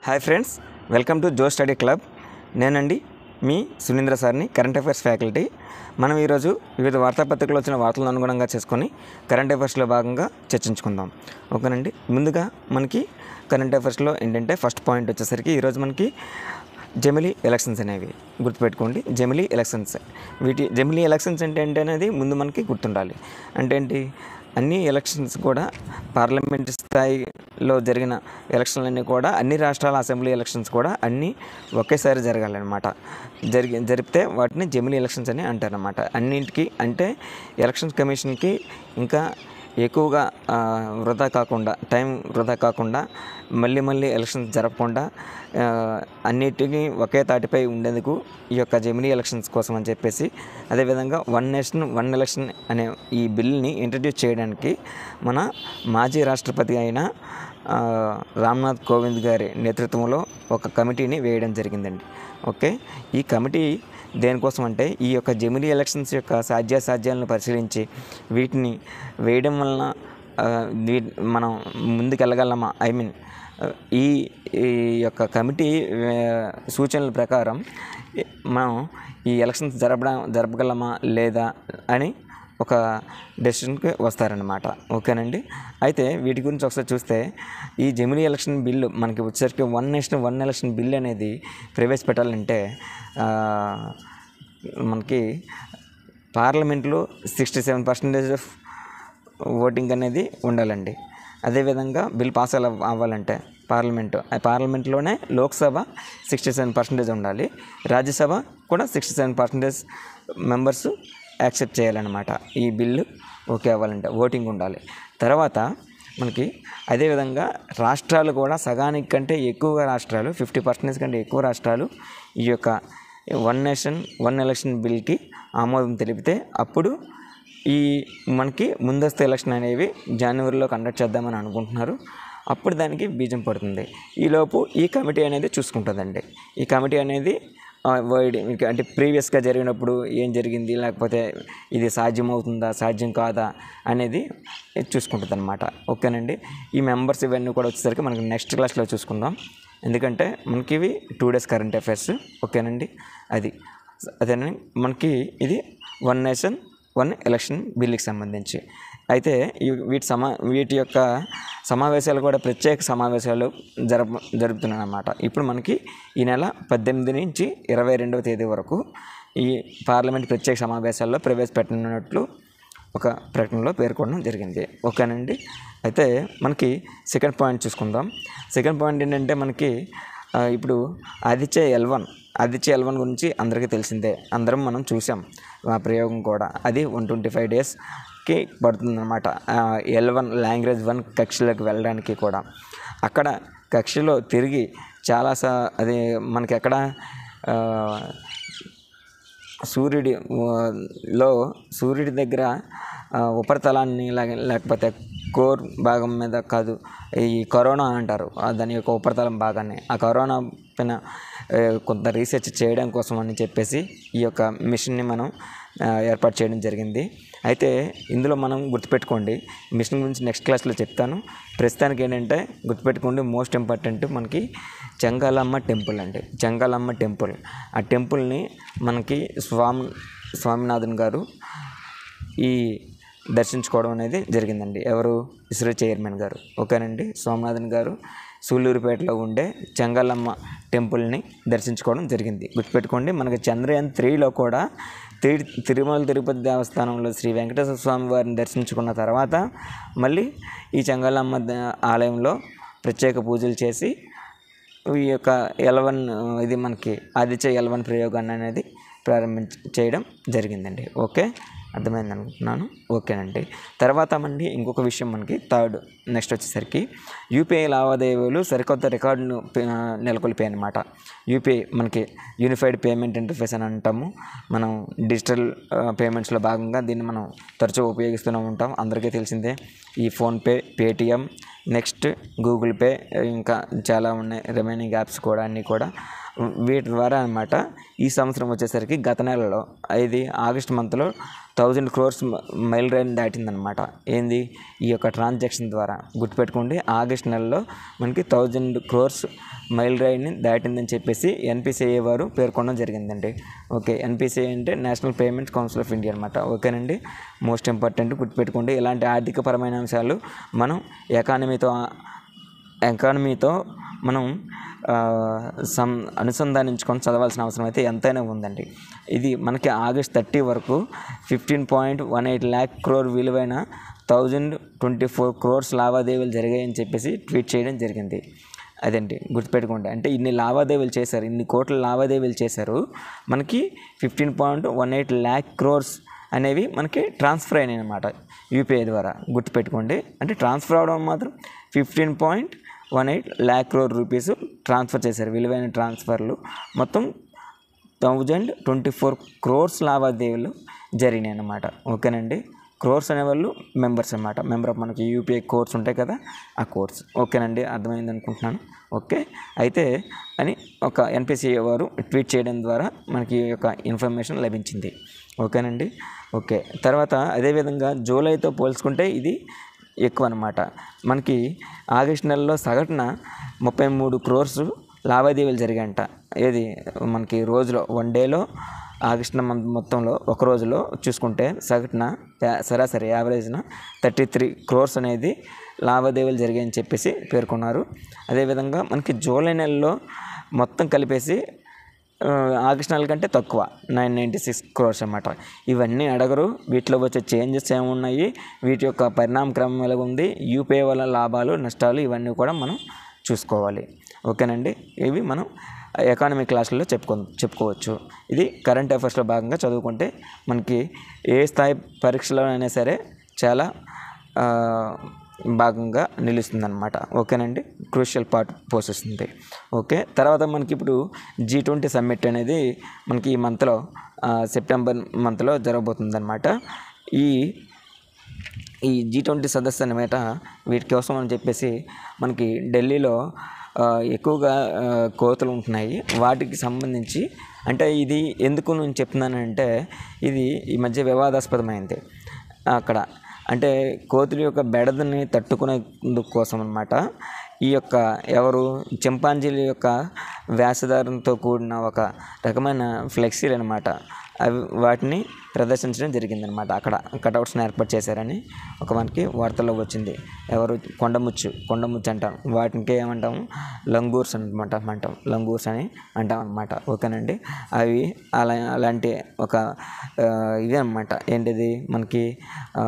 Hi friends welcome to Jo study club నేనండి మీ సునీంద్ర సార్ని కరెంట్ అఫైర్స్ ఫ్యాకల్టీ మనం ఈరోజు వివిధ వార్తాపత్రికలు వచ్చిన వార్తలను అనుగుణంగా చేసుకొని కరెంట్ అఫైర్స్లో భాగంగా చర్చించుకుందాం ఓకేనండి ముందుగా మనకి కరెంట్ అఫైర్స్లో ఏంటంటే ఫస్ట్ పాయింట్ వచ్చేసరికి ఈరోజు మనకి జమిలీ ఎలక్షన్స్ అనేవి గుర్తుపెట్టుకోండి జమిలీ ఎలక్షన్స్ వీటి జమిలీ ఎలక్షన్స్ అంటే ఏంటి అనేది ముందు మనకి గుర్తుండాలి అంటే ఏంటి అన్ని ఎలక్షన్స్ కూడా పార్లమెంట్ స్థాయిలో జరిగిన ఎలక్షన్లన్నీ కూడా అన్ని రాష్ట్రాల అసెంబ్లీ ఎలక్షన్స్ కూడా అన్నీ ఒకేసారి జరగాలన్నమాట జరిగి జరిపితే వాటిని జమిలీ ఎలక్షన్స్ అని అంటారనమాట అన్నింటికి అంటే ఎలక్షన్స్ కమిషన్కి ఇంకా ఎక్కువగా ఆ, వృధా కాకుండా టైం వృధా కాకుండా మళ్ళీ మళ్ళీ ఎలక్షన్స్ జరగకుండా ఆ, అన్నిటికీ ఒకే తాటిపై ఉండేందుకు ఈ యొక్క జమినీ ఎలక్షన్స్ కోసం అని చెప్పేసి అదేవిధంగా వన్ నేషన్ వన్ ఎలక్షన్ అనే ఈ బిల్ని ఇంట్రడ్యూస్ చేయడానికి మన మాజీ రాష్ట్రపతి అయిన ఆ, రామ్నాథ్ కోవింద్ గారి నేతృత్వంలో ఒక కమిటీని వేయడం జరిగిందండి ఓకే ఈ కమిటీ దేనికోసం అంటే ఈ యొక్క జమిలీ ఎలక్షన్స్ యొక్క సాధ్యాసాధ్యాలను పరిశీలించి వీటిని వేయడం వలన ఆ, వీ- మనం ముందుకెళ్ళగలమా ఐ మీన్ ఈ ఈ యొక్క కమిటీ ఆ, సూచనల ప్రకారం ఈ- మనం ఈ ఎలక్షన్స్ జరపడం జరపగలమా లేదా అని ఒక డెసిషన్కి వస్తారనమాట ఓకేనండి అయితే వీటి గురించి ఒకసారి చూస్తే ఈ జమిలీ ఎలక్షన్ బిల్లు మనకి వచ్చేసరికి one nation one election bill అనేది ప్రవేశపెట్టాలంటే ఆ, మనకి పార్లమెంట్లో sixty seven percentage of voting అనేది ఉండాలండి అదేవిధంగా బిల్ పాస్ అవ్వ అవ్వాలంటే పార్లమెంటు ఆ పార్లమెంట్లోనే లోక్సభ సిక్స్టీ సెవెన్ పర్సెంటేజ్ ఉండాలి రాజ్యసభ కూడా sixty seven percentage members accept చేయాలన్నమాట ఈ బిల్లు ఓకే అవ్వాలంటే ఓటింగ్ ఉండాలి తర్వాత మనకి అదేవిధంగా రాష్ట్రాలు కూడా సగానికి కంటే ఎక్కువ రాష్ట్రాలు ఫిఫ్టీ పర్సెంటేజ్ కంటే ఎక్కువ రాష్ట్రాలు ఈ యొక్క వన్ నేషన్ వన్ ఎలక్షన్ బిల్కి ఆమోదం తెలిపితే అప్పుడు ఈ మనకి ముందస్తు ఎలక్షన్ అనేవి జనవరిలో కండక్ట్ చేద్దామని అనుకుంటున్నారు అప్పుడు దానికి బీజం పడుతుంది ఈలోపు ఈ కమిటీ అనేది చూసుకుంటుందండి ఈ కమిటీ అనేది ఆ, వైడ్ మీకు అంటే ప్రీవియస్గా జరిగినప్పుడు ఏం జరిగింది లేకపోతే ఇది సాధ్యం అవుతుందా సాధ్యం కాదా అనేది చూసుకుంటుంది అనమాట ఓకేనండి ఈ మెంబర్స్ ఇవన్నీ కూడా వచ్చేసరికి మనకి నెక్స్ట్ క్లాస్లో చూసుకుందాం ఎందుకంటే మనకి ఇవి టూ డేస్ కరెంట్ అఫైర్స్ ఓకేనండి అది అదేనండి మనకి ఇది వన్ నేషన్ వన్ ఎలక్షన్ బిల్లుకి సంబంధించి అయితే ఈ వీటి సమా వీటి యొక్క సమావేశాలు కూడా ప్రత్యేక సమావేశాలు జరప జరుపుతున్నాను అన్నమాట ఇప్పుడు మనకి ఈ నెల పద్దెనిమిది నుంచి ఇరవై రెండవ తేదీ వరకు ఈ పార్లమెంట్ ప్రత్యేక సమావేశాల్లో ప్రవేశపెట్టనున్నట్లు ఒక ప్రకటనలో పేర్కొనడం జరిగింది ఓకేనండి అయితే మనకి సెకండ్ పాయింట్ చూసుకుందాం సెకండ్ పాయింట్ ఏంటంటే మనకి ఆ, ఇప్పుడు Aditya L one Aditya L one గురించి అందరికీ తెలిసిందే అందరం మనం చూసాం ఆ ప్రయోగం కూడా అది వన్ ట్వంటీ ఫైవ్ డేస్కి పడుతుందన్నమాట ఎల్ వన్ లాంగ్వేజ్ వన్ కక్షలోకి వెళ్ళడానికి కూడా అక్కడ కక్షలో తిరిగి చాలా సా అది మనకి ఎక్కడ ఆ, సూర్యుడి ఆ, లో సూర్యుడి దగ్గర ఆ, ఉపరితలాన్ని లేక- లేకపోతే కోర్ భాగం మీద కాదు ఈ కరోనా అంటారు ఆ దాని యొక్క ఉపరితలం భాగాన్ని ఆ కరోనా పైన ఆ, కొంత రీసెర్చ్ చేయడం కోసం అని చెప్పేసి ఈ యొక్క మిషన్ని మనం ఆ, ఏర్పాటు చేయడం జరిగింది అయితే ఇందులో మనం గుర్తుపెట్టుకోండి మిషన్ గురించి నెక్స్ట్ క్లాస్లో చెప్తాను ప్రస్తుతానికి ఏంటంటే గుర్తుపెట్టుకోండి మోస్ట్ ఇంపార్టెంట్ మనకి చెంగాలమ్మ టెంపుల్ అండి చెంగాలమ్మ టెంపుల్ ఆ టెంపుల్ని మనకి స్వామి స్వామినాథన్ గారు ఈ దర్శించుకోవడం అనేది జరిగిందండి ఎవరు ఇస్రో చైర్మన్ గారు ఓకేనండి స్వామినాథన్ గారు సూళ్ళూరుపేటలో ఉండే చెంగలమ్మ టెంపుల్ని దర్శించుకోవడం జరిగింది గుర్తుపెట్టుకోండి మనకి చంద్రయాన్ త్రీలో కూడా తిరు తిరుమల తిరుపతి దేవస్థానంలో శ్రీ వెంకటేశ్వర స్వామి వారిని దర్శించుకున్న తర్వాత మళ్ళీ ఈ చెంగలమ్మ ద- ఆలయంలో ప్రత్యేక పూజలు చేసి ఈ యొక్క ఎలవన్ ఇది మనకి ఆదిత్య ఎలవన్ ప్రయోగాన్ని అనేది ప్రారంభించ చేయడం జరిగిందండి ఓకే అర్థమైంది అనుకుంటున్నాను ఓకేనండి తర్వాత మంది ఇంకొక విషయం మనకి థర్డ్ నెక్స్ట్ వచ్చేసరికి యూపీఐ లావాదేవీలు సరికొత్త రికార్డును పే- నెలకొల్పాయి అనమాట యూపీఐ మనకి యూనిఫైడ్ పేమెంట్ ఇంటర్ఫేస్ అని అంటాము మనం డిజిటల్ ఆ, పేమెంట్స్లో భాగంగా దీన్ని మనం తరచూ ఉపయోగిస్తూనే ఉంటాం అందరికీ తెలిసిందే ఈ PhonePe Paytm next Google Pay ఇంకా చాలా ఉన్నాయి రిమైనింగ్ యాప్స్ కూడా అన్నీ కూడా వీటి ద్వారా అనమాట ఈ సంవత్సరం వచ్చేసరికి గత నెలలో ఇది ఆగస్ట్ మంత్లో థౌజండ్ క్రోర్స్ మైల్ రైన్ దాటిందనమాట ఏంది ఈ యొక్క ట్రాన్సాక్షన్ ద్వారా గుర్తుపెట్టుకోండి ఆగస్ట్ నెలలో మనకి థౌజండ్ క్రోర్స్ మైల్ రైడ్ని దాటిందని చెప్పేసి ఎన్పిసిఐ వారు పేర్కొనడం జరిగిందండి ఓకే ఎన్పిసిఐ అంటే national payments council of India అనమాట ఓకేనండి మోస్ట్ ఇంపార్టెంట్ గుర్తుపెట్టుకోండి ఇలాంటి ఆర్థికపరమైన అంశాలు మనం ఎకానమీతో ఎకానమీతో మనం ఆ, సం అనుసంధానించుకొని చదవాల్సిన అవసరం అయితే ఎంతైనా ఉందండి ఇది మనకి ఆగస్ట్ థర్టీ వరకు fifteen point one eight lakh crore విలువైన థౌజండ్ ట్వంటీ ఫోర్ క్రోర్స్ లావాదేవీలు జరిగాయని చెప్పేసి ట్వీట్ చేయడం జరిగింది అదండి గుర్తుపెట్టుకోండి అంటే ఇన్ని లావాదేవీలు చేశారు ఇన్ని కోట్ల లావాదేవీలు చేశారు మనకి fifteen point one eight lakh crores అనేవి మనకి ట్రాన్స్ఫర్ అయినాయి అనమాట యూపీఐ ద్వారా గుర్తుపెట్టుకోండి అంటే ట్రాన్స్ఫర్ అవడం మాత్రం fifteen point one eight lakh crore rupees transfer చేశారు విలువైన ట్రాన్స్ఫర్లు మొత్తం థౌజండ్ ట్వంటీ ఫోర్ క్రోర్స్ లావాదేవీలు జరిగినాయి అన్నమాట ఓకేనండి క్రోర్స్ అనేవాళ్ళు మెంబర్స్ అన్నమాట మెంబర్ ఆఫ్ మనకి యూపీఐ కోర్స్ ఉంటాయి కదా ఆ కోర్స్ ఓకేనండి అర్థమైంది అనుకుంటున్నాను ఓకే అయితే అని ఒక ఎన్పిసిఐ వారు ట్వీట్ చేయడం ద్వారా మనకి ఈ యొక్క ఇన్ఫర్మేషన్ లభించింది ఓకేనండి ఓకే తర్వాత అదేవిధంగా జూలైతో పోల్చుకుంటే ఇది ఎక్కువ అనమాట మనకి ఆగస్ట్ నెలలో సగటున ముప్పై మూడు క్రోర్స్ లావాదేవీలు జరిగాయంట ఏది మనకి రోజులో వన్ డేలో ఆగస్ట్ మంత్ మొత్తంలో ఒక రోజులో చూసుకుంటే సగటున యా- సరాసరి యావరేజ్న థర్టీ త్రీ క్రోర్స్ అనేది లావాదేవీలు జరిగాయని చెప్పేసి పేర్కొన్నారు అదేవిధంగా మనకి జూలై నెలలో మొత్తం కలిపేసి ఆ, ఆగస్ట్ నెల కంటే తక్కువ నైన్ నైంటీ సిక్స్ క్రోర్స్ అన్నమాట ఇవన్నీ అడగరు వీటిలో వచ్చే చేంజెస్ ఏమున్నాయి వీటి యొక్క పరిణామ క్రమం ఎలా ఉంది యూపీఐ వల్ల లాభాలు నష్టాలు ఇవన్నీ కూడా మనం చూసుకోవాలి ఓకేనండి ఇవి మనం ఎకానమీ క్లాసుల్లో చెప్పుకో చెప్పుకోవచ్చు ఇది కరెంట్ అఫైర్స్లో భాగంగా చదువుకుంటే మనకి ఏ స్థాయి పరీక్షలో అయినా సరే చాలా ఆ, భాగంగా నిలుస్తుందన్నమాట ఓకేనండి క్రూషియల్ పార్ట్ పోషిస్తుంది ఓకే తర్వాత మనకి ఇప్పుడు జీ ట్వంటీ సమ్మిట్ అనేది మనకి ఈ మంత్లో ఆ, సెప్టెంబర్ మంత్లో జరగబోతుందన్నమాట ఈ ఈ జీ ట్వంటీ సదస్సు అనమాట వీటి కోసం అని చెప్పేసి మనకి ఢిల్లీలో ఆ, ఎక్కువగా ఆ, కోతలు ఉంటున్నాయి వాటికి సంబంధించి అంటే ఇది ఎందుకు నేను చెప్తున్నానంటే ఇది ఈ మధ్య వివాదాస్పదమైంది అక్కడ అంటే కోతుల యొక్క బెడదని తట్టుకునే కోసం అనమాట ఈ యొక్క ఎవరు చింపాంజీల యొక్క వ్యాసదారంతో కూడిన ఒక రకమైన ఫ్లెక్సీలు అనమాట అవి వాటిని ప్రదర్శించడం జరిగిందనమాట అక్కడ కటౌట్స్ని ఏర్పాటు చేశారని ఒక మనకి వార్తల్లో వచ్చింది ఎవరు కొండముచ్చు కొండముచ్చు అంటాం వాటికి ఏమంటాము లంగూర్స్ అనమాట అంటాం లంగూర్స్ అని అంటాం అనమాట ఓకేనండి అవి అలా అలాంటి ఒక ఆ, ఇదే అనమాట ఏంటిది మనకి ఆ,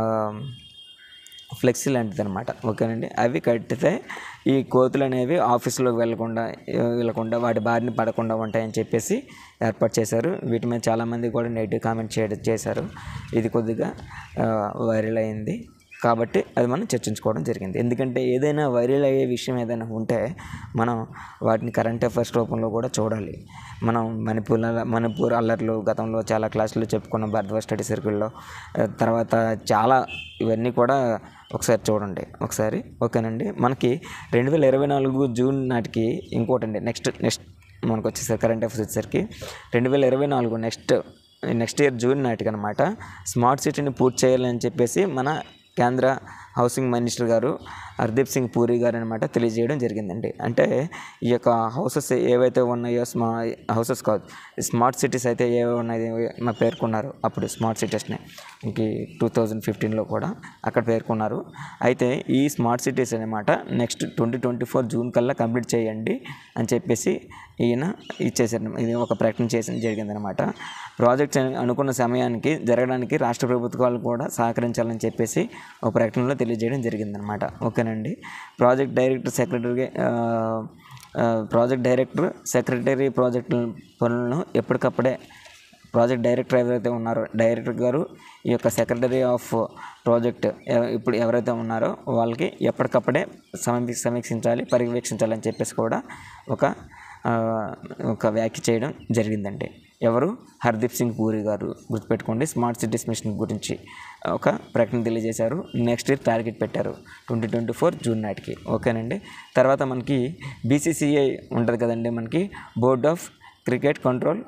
ఫ్లెక్సీ లాంటిది అనమాట ఓకేనండి అవి కట్టితే ఈ కోతులు అనేవి ఆఫీసులోకి వెళ్ళకుండా వెళ్ళకుండా వాటి బారిన పడకుండా ఉంటాయని చెప్పేసి ఏర్పాటు చేశారు వీటి మీద చాలామంది కూడా నెగిటివ్ కామెంట్ చేయడం చేశారు ఇది కొద్దిగా ఆ, వైరల్ అయింది కాబట్టి అది మనం చర్చించుకోవడం జరిగింది ఎందుకంటే ఏదైనా వైరల్ అయ్యే విషయం ఏదైనా ఉంటే మనం వాటిని కరెంట్ అఫైర్స్ రూపంలో కూడా చూడాలి మనం మణిపూర్ మణిపూర్ అల్లర్లు గతంలో చాలా క్లాసులు చెప్పుకున్న భరద్వాజ్ స్టడీ సర్కిల్లో ఆ, తర్వాత చాలా ఇవన్నీ కూడా ఒకసారి చూడండి ఒకసారి ఓకేనండి మనకి రెండు వేల ఇరవై నాలుగు జూన్ నాటికి ఇంకోటండి నెక్స్ట్ నెక్స్ట్ మనకు వచ్చేసరికి కరెంట్ అఫైర్స్ వచ్చేసరికి రెండు వేల ఇరవై నాలుగు నెక్స్ట్ నెక్స్ట్ ఇయర్ జూన్ నాటికి అనమాట స్మార్ట్ సిటీని పూర్తి చేయాలని చెప్పేసి మన కేంద్ర హౌసింగ్ మినిస్టర్ గారు హర్దీప్ సింగ్ పూరి గారు అనమాట తెలియజేయడం జరిగిందండి అంటే ఈ యొక్క హౌసెస్ ఏవైతే ఉన్నాయో స్మా హౌసెస్ కాదు స్మార్ట్ సిటీస్ అయితే ఏవో ఉన్నాయో మా పేర్కొన్నారు అప్పుడు స్మార్ట్ సిటీస్ని ఇంక టూ థౌజండ్ ఫిఫ్టీన్లో కూడా అక్కడ పేర్కొన్నారు అయితే ఈ స్మార్ట్ సిటీస్ అనమాట next twenty twenty four June కల్లా కంప్లీట్ చేయండి అని చెప్పేసి ఈయన ఇచ్చేసారు ఇది ఒక ప్రకటన చేసిన జరిగిందనమాట ప్రాజెక్ట్స్ అనుకున్న సమయానికి జరగడానికి రాష్ట్ర ప్రభుత్వాలు కూడా సహకరించాలని చెప్పేసి ఒక ప్రకటనలో తెలియజేయడం జరిగిందనమాట ఓకేనండి project director secretary project director secretary project పనులను ఎప్పటికప్పుడే ప్రాజెక్ట్ డైరెక్టర్ ఎవరైతే ఉన్నారో డైరెక్టర్ గారు ఈ యొక్క సెక్రటరీ ఆఫ్ ప్రాజెక్ట్ ఎవ- ఇప్పుడు ఎవరైతే ఉన్నారో వాళ్ళకి ఎప్పటికప్పుడే సమీ సమీక్షించాలి పర్యవేక్షించాలని చెప్పేసి కూడా ఒక ఆ, ఒక వ్యాఖ్య చేయడం జరిగిందండి ఎవరు హర్దీప్ సింగ్ పూరి గారు గుర్తుపెట్టుకోండి స్మార్ట్ సిటీస్ మిషన్ గురించి ఒక ప్రకటన తెలియజేశారు నెక్స్ట్ ఇయర్ టార్గెట్ పెట్టారు ట్వంటీ ట్వంటీ ఫోర్ జూన్ నాటికి ఓకేనండి తర్వాత మనకి బీసీసీఐ ఉంటుంది కదండి మనకి board of cricket control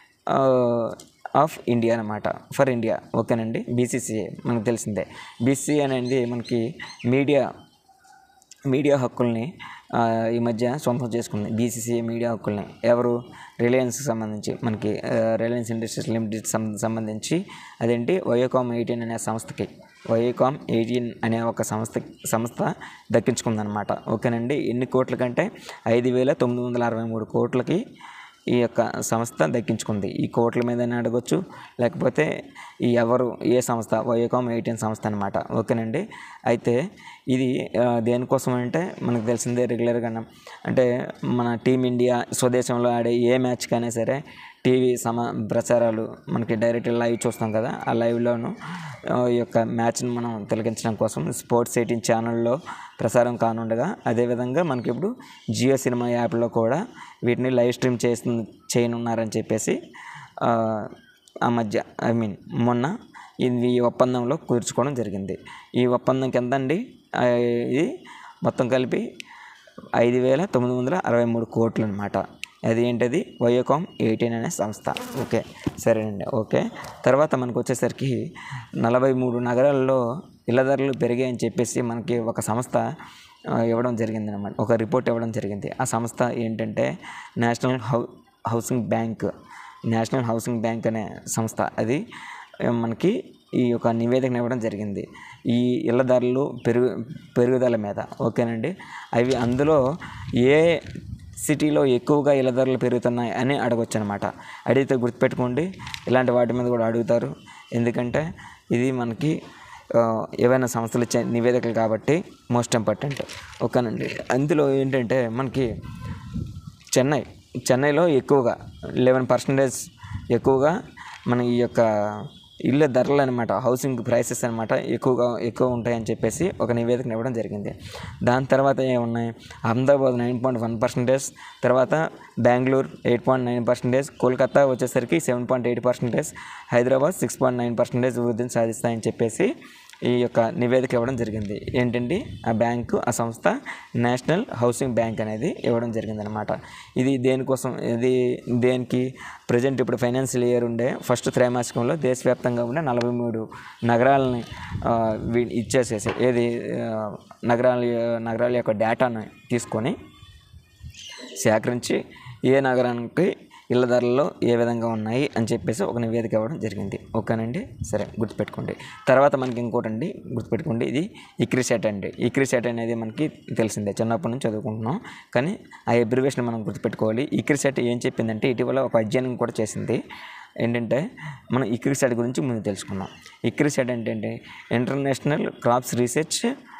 of India అనమాట ఫర్ ఇండియా ఓకేనండి బీసీసీఏ మనకు తెలిసిందే బీసీసీ అనేది మనకి మీడియా మీడియా హక్కుల్ని ఆ, ఈ మధ్య సొంతం చేసుకుంది బీసీసీ మీడియా హక్కుల్ని ఎవరు రిలయన్స్ సంబంధించి మనకి ఆ, రిలయన్స్ ఇండస్ట్రీస్ లిమిటెడ్ సం- సంబంధించి అదేంటి వయోకామ్ ఎయిటీన్ అనే సంస్థకి వయోకామ్ ఎయిటీన్ అనే ఒక సంస్థ సంస్థ దక్కించుకుందనమాట ఓకేనండి ఎన్ని కోట్ల కంటే ఐదు వేల తొమ్మిది వందల అరవై మూడు కోట్లకి ఈ యొక్క సంస్థ దక్కించుకుంది ఈ కోట్ల మీదనే అడగొచ్చు లేకపోతే ఈ ఎవరు ఏ సంస్థ వయోకామ్ ఎయిటీన్ సంస్థ అనమాట ఓకేనండి అయితే ఇది ఆ, దేనికోసం అంటే మనకు తెలిసిందే రెగ్యులర్గా అంటే మన టీమిండియా స్వదేశంలో ఆడే ఏ మ్యాచ్కైనా సరే టీవీ సమ ప్రచారాలు మనకి డైరెక్ట్ లైవ్ చూస్తాం కదా ఆ లైవ్లోను ఆ, ఈ యొక్క మ్యాచ్ని మనం తిలకించడం కోసం స్పోర్ట్స్ ఎయిటీన్ ఛానల్లో ప్రసారం కానుండగా అదేవిధంగా మనకి ఇప్పుడు జియో సినిమా యాప్లో కూడా వీటిని లైవ్ స్ట్రీమ్ చేస్తు చేయనున్నారని చెప్పేసి ఆ, ఆ మధ్య ఐ మీన్ మొన్న ఇది ఈ ఒప్పందంలో కూర్చుకోవడం జరిగింది ఈ ఒప్పందం కింద అండి ఆ, ఇది మొత్తం కలిపి ఐదు వేల తొమ్మిది వందల అరవై మూడు కోట్లు అనమాట అది ఏంటది వయోకామ్ ఎయిటీన్ అనే సంస్థ ఓకే సరేనండి ఓకే తర్వాత మనకు వచ్చేసరికి నలభై మూడు నగరాల్లో ఇళ్ల ధరలు పెరిగాయని చెప్పేసి మనకి ఒక సంస్థ ఆ, ఇవ్వడం జరిగింది అనమాట ఒక రిపోర్ట్ ఇవ్వడం జరిగింది ఆ సంస్థ ఏంటంటే national how housing bank national housing bank అనే సంస్థ అది ఆ, మనకి ఈ యొక్క నివేదికను ఇవ్వడం జరిగింది ఈ ఇళ్ల ధరలు పెరుగు పెరుగుదల మీద ఓకేనండి అవి అందులో ఏ సిటీలో ఎక్కువగా ఇళ్ల ధరలు పెరుగుతున్నాయి అని అడగొచ్చు అనమాట అడిగితే గుర్తుపెట్టుకోండి ఇలాంటి వాటి మీద కూడా అడుగుతారు ఎందుకంటే ఇది మనకి ఆ, ఏవైనా సంస్థలు ఇచ్చే నివేదికలు కాబట్టి మోస్ట్ ఇంపార్టెంట్ ఓకేనండి అందులో ఏంటంటే మనకి చెన్నై చెన్నైలో ఎక్కువగా లెవెన్ పర్సెంటేజ్ ఎక్కువగా మన ఈ యొక్క ఇళ్ళ ధరలు అనమాట హౌసింగ్ ప్రైసెస్ అనమాట ఎక్కువగా ఎక్కువ ఉంటాయని చెప్పేసి ఒక నివేదికను ఇవ్వడం జరిగింది దాని తర్వాత ఏమున్నాయి Ahmedabad nine point one percentage తర్వాత Bengaluru eight point nine percentage Kolkata వచ్చేసరికి seven point eight percentage Hyderabad six point nine percentage వృద్ధిని సాధిస్తాయని చెప్పేసి ఈ యొక్క నివేదిక ఇవ్వడం జరిగింది ఏంటండి ఆ బ్యాంకు ఆ సంస్థ నేషనల్ హౌసింగ్ బ్యాంక్ అనేది ఇవ్వడం జరిగింది అనమాట ఇది దేనికోసం ఇది దేనికి ప్రజెంట్ ఇప్పుడు ఫైనాన్షియల్ ఇయర్ ఉండే ఫస్ట్ త్రైమాసికంలో దేశవ్యాప్తంగా ఉండే నలభై మూడు నగరాలని ఆ, వీ- ఇచ్చేసేసి ఏది ఆ, నగరాల నగరాల యొక్క డేటాను తీసుకొని సేకరించి ఏ నగరానికి ఇళ్ళ ధరలు ఏ విధంగా ఉన్నాయి అని చెప్పేసి ఒక నివేదిక ఇవ్వడం జరిగింది ఓకేనండి సరే గుర్తుపెట్టుకోండి తర్వాత మనకి ఇంకోటి అండి గుర్తుపెట్టుకోండి ఇది ఇక్రిసెట్ అండి ఇక్రిసెట్ అనేది మనకి తెలిసిందే చిన్నప్పటి నుంచి చదువుకుంటున్నాం కానీ ఆ ఎబ్రివేషన్ మనం గుర్తుపెట్టుకోవాలి ఇక్రిసెట్ ఏం చెప్పిందంటే ఇటీవల ఒక అధ్యయనం కూడా చేసింది ఏంటంటే మనం ఇక్రిసెట్ గురించి ముందు తెలుసుకున్నాం ఇక్రిసెట్ అంటే ఏంటి international crops research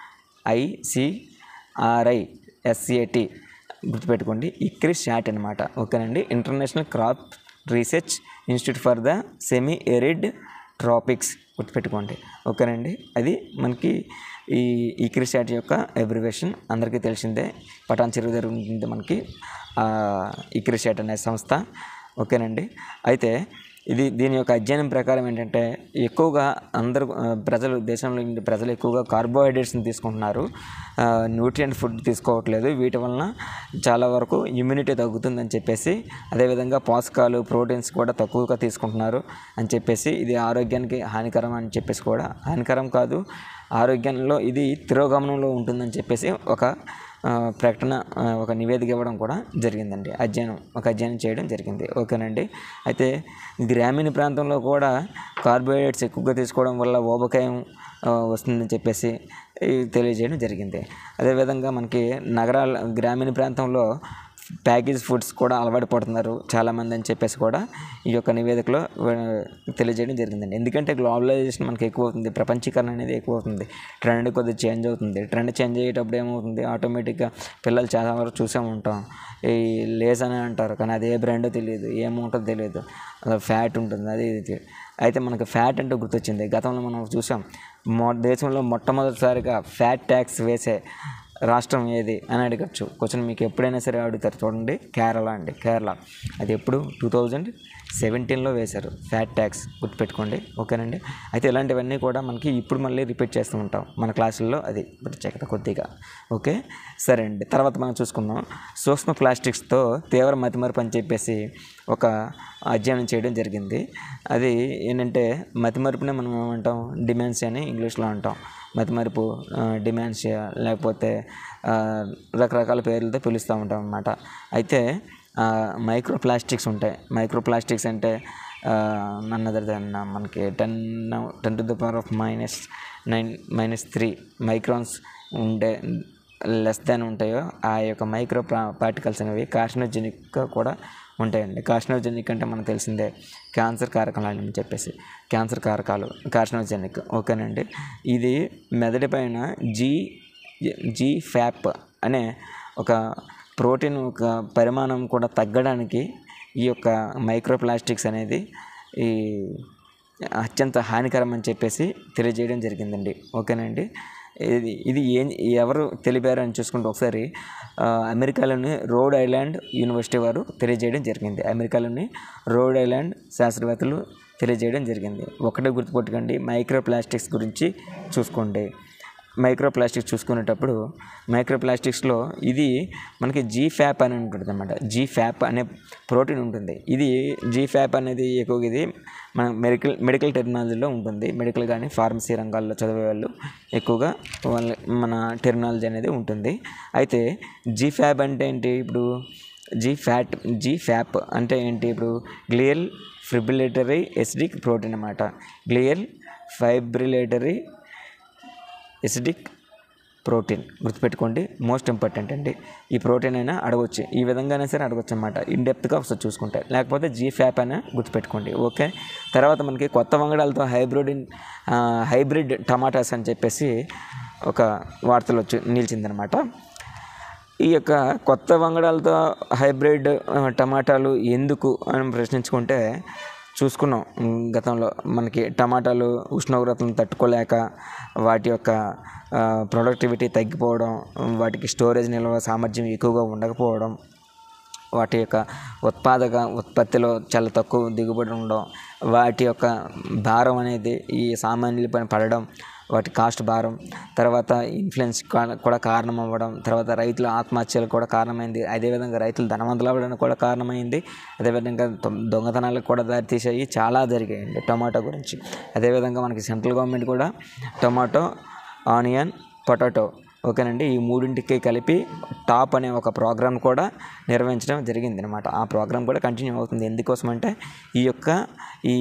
ICRI SAT గుర్తుపెట్టుకోండి ఇక్రి శాట్ అనమాట ఓకేనండి international crop research institute for the semi arid tropics గుర్తుపెట్టుకోండి ఓకేనండి అది మనకి ఈ ఈక్రి శాట్ యొక్క అబ్రివేషన్ అందరికీ తెలిసిందే పటాన్ చెరువు దగ్గర ఉంటుంది మనకి ఈక్రి శాట్ అనే సంస్థ ఓకేనండి అయితే ఇది దీని యొక్క అధ్యయనం ప్రకారం ఏంటంటే ఎక్కువగా అందరూ ఆ, ప్రజలు దేశంలో ఉండే ప్రజలు ఎక్కువగా కార్బోహైడ్రేట్స్ని తీసుకుంటున్నారు న్యూట్రియంట్ ఫుడ్ తీసుకోవట్లేదు వీటి వలన చాలా వరకు ఇమ్యూనిటీ తగ్గుతుందని చెప్పేసి అదేవిధంగా పోషకాలు ప్రోటీన్స్ కూడా తక్కువగా తీసుకుంటున్నారు అని చెప్పేసి ఇది ఆరోగ్యానికి హానికరం అని చెప్పేసి కూడా హానికరం కాదు ఆరోగ్యంలో ఇది తిరోగమనంలో ఉంటుందని చెప్పేసి ఒక ఆ, ప్రకటన ఆ, ఒక నివేదిక ఇవ్వడం కూడా జరిగిందండి అధ్యయనం ఒక అధ్యయనం చేయడం జరిగింది ఓకేనండి అయితే గ్రామీణ ప్రాంతంలో కూడా కార్బోహైడ్రేట్స్ ఎక్కువగా తీసుకోవడం వల్ల ఊబకాయం ఆ, వస్తుందని చెప్పేసి ఈ తెలియజేయడం జరిగింది అదేవిధంగా మనకి నగరాల గ్రామీణ ప్రాంతంలో ప్యాకేజ్ ఫుడ్స్ కూడా అలవాటు పడుతున్నారు చాలామంది అని చెప్పేసి కూడా ఈ యొక్క నివేదికలో ఆ, తెలియజేయడం జరిగిందండి ఎందుకంటే గ్లోబలైజేషన్ మనకి ఎక్కువ అవుతుంది ప్రపంచీకరణ అనేది ఎక్కువ అవుతుంది ట్రెండ్ కొద్దిగా చేంజ్ అవుతుంది ట్రెండ్ చేంజ్ అయ్యేటప్పుడు ఏమవుతుంది ఆటోమేటిక్గా పిల్లలు చాలా వరకు చూసే ఉంటాం ఈ లేస్ అని అంటారు కానీ అది ఏ బ్రాండో తెలియదు ఏముంటుందో తెలియదు అలా ఫ్యాట్ ఉంటుంది అది ఇది అయితే మనకి ఫ్యాట్ అంటే గుర్తొచ్చింది గతంలో మనం చూసాం మొ దేశంలో మొట్టమొదటిసారిగా ఫ్యాట్ ట్యాక్స్ వేసే రాష్ట్రం ఏది అని అడగచ్చు క్వశ్చన్ మీకు ఎప్పుడైనా సరే అడుగుతారు చూడండి కేరళ అండి కేరళ అది ఎప్పుడు టూ థౌజండ్ సెవెంటీన్లో వేశారు ఫ్యాట్ ట్యాక్స్ గుర్తుపెట్టుకోండి ఓకేనండి అయితే ఇలాంటివన్నీ కూడా మనకి ఇప్పుడు మళ్ళీ రిపీట్ చేస్తూ ఉంటాం మన క్లాసుల్లో అది ప్రత్యేకత కొద్దిగా ఓకే సరే అండి తర్వాత మనం చూసుకుందాం సూక్ష్మ ప్లాస్టిక్స్తో తీవ్ర మతిమరుపు అని చెప్పేసి ఒక అధ్యయనం చేయడం జరిగింది అది ఏంటంటే మతిమరుపునే మనం ఏమంటాం డిమెన్షియా అని ఇంగ్లీష్లో అంటాం మతిమరుపు డిమెన్షియా లేకపోతే ఆ, రకరకాల పేర్లతో పిలుస్తూ ఉంటాం అన్నమాట అయితే మైక్రో ప్లాస్టిక్స్ ఉంటాయి మైక్రో ప్లాస్టిక్స్ అంటే నన్ అదర్ దెన్ మనకి ten ten to the power of minus nine minus three microns ఉండే లెస్ దాన్ ఉంటాయో ఆ యొక్క మైక్రో పార్టికల్స్ అనేవి కార్సినోజెనిక్గా కూడా ఉంటాయండి కార్సినోజెనిక్ అంటే మనకు తెలిసిందే క్యాన్సర్ కారకాలు అని చెప్పేసి క్యాన్సర్ కారకాలు కార్సినోజెనిక్ ఓకేనండి ఇది మెదడు పైన జీ జీ ఫ్యాప్ అనే ఒక ప్రోటీన్ ఒక పరిమాణం కూడా తగ్గడానికి ఈ యొక్క మైక్రో ప్లాస్టిక్స్ అనేది ఈ అత్యంత హానికరం అని చెప్పేసి తెలియజేయడం జరిగిందండి ఓకేనండి ఇది ఇది ఏం ఎవరు తెలిపారు అని చూసుకుంటే ఒకసారి ఆ, అమెరికాలోని రోడ్ ఐలాండ్ యూనివర్సిటీ వారు తెలియజేయడం జరిగింది అమెరికాలోని రోడ్ ఐలాండ్ శాస్త్రవేత్తలు తెలియజేయడం జరిగింది ఒకటే గుర్తుపెట్టుకోండి మైక్రో ప్లాస్టిక్స్ గురించి చూసుకోండి మైక్రో ప్లాస్టిక్స్ చూసుకునేటప్పుడు మైక్రో ప్లాస్టిక్స్లో ఇది మనకి జీ ఫ్యాప్ అని ఉంటుంది అనమాట జీ ఫ్యాప్ అనే ప్రోటీన్ ఉంటుంది ఇది జీ ఫ్యాప్ అనేది ఎక్కువగా ఇది మన మెడికల్ మెడికల్ టెక్నాలజీలో ఉంటుంది మెడికల్ కానీ ఫార్మసీ రంగాల్లో చదివే వాళ్ళు ఎక్కువగా వాళ్ళ మన టెక్నాలజీ అనేది ఉంటుంది అయితే జీ ఫ్యాప్ అంటే ఏంటి ఇప్పుడు జీ ఫ్యాట్ జీ ఫ్యాప్ అంటే ఏంటి ఇప్పుడు గ్లియల్ ఫిబ్రిలేటరీ ఎసిడిక్ ప్రోటీన్ అన్నమాట గ్లియల్ ఫైబ్రిలేటరీ ఎసిడిక్ ప్రోటీన్ గుర్తుపెట్టుకోండి మోస్ట్ ఇంపార్టెంట్ అండి ఈ ప్రోటీన్ అయినా అడగొచ్చు ఈ విధంగానే సరే అడగొచ్చు అనమాట ఇన్డెప్త్గా ఒకసారి చూసుకుంటే లేకపోతే జీ ఫ్యాప్ అయినా గుర్తుపెట్టుకోండి ఓకే తర్వాత మనకి కొత్త వంగడాలతో హైబ్రిడ్ హైబ్రిడ్ టమాటాస్ అని చెప్పేసి ఒక వార్తలు వచ్చి నిలిచిందనమాట ఈ యొక్క కొత్త వంగడాలతో హైబ్రిడ్ ఆ, టమాటాలు ఎందుకు అని ప్రశ్నించుకుంటే చూసుకున్నాం ఉమ్, గతంలో మనకి టమాటాలు ఉష్ణోగ్రతను తట్టుకోలేక వాటి యొక్క ప్రొడక్టివిటీ తగ్గిపోవడం వాటికి స్టోరేజ్ నిల్వ సామర్థ్యం ఎక్కువగా ఉండకపోవడం వాటి యొక్క ఉత్పాదక ఉత్పత్తిలో చాలా తక్కువ దిగుబడి ఉండడం వాటి యొక్క భారం అనేది ఈ సామాన్యుల పైన పడడం వాటి కాస్ట్ భారం తర్వాత ఇన్ఫ్లుయెన్స్ కూడా కారణం అవ్వడం తర్వాత రైతుల ఆత్మహత్యలకు కూడా కారణమైంది అదేవిధంగా రైతులు ధనవంతులు అవ్వడానికి కూడా కారణమైంది అదేవిధంగా దొ- దొంగతనాలకు కూడా దారితీసాయి చాలా జరిగాయండి టమాటో గురించి అదేవిధంగా మనకి సెంట్రల్ గవర్నమెంట్ కూడా టమాటో ఆనియన్ పొటాటో ఓకేనండి ఈ మూడింటికి కలిపి టాప్ అనే ఒక ప్రోగ్రామ్ కూడా నిర్వహించడం జరిగింది అనమాట ఆ ప్రోగ్రామ్ కూడా కంటిన్యూ అవుతుంది ఎందుకోసం అంటే ఈ యొక్క ఈ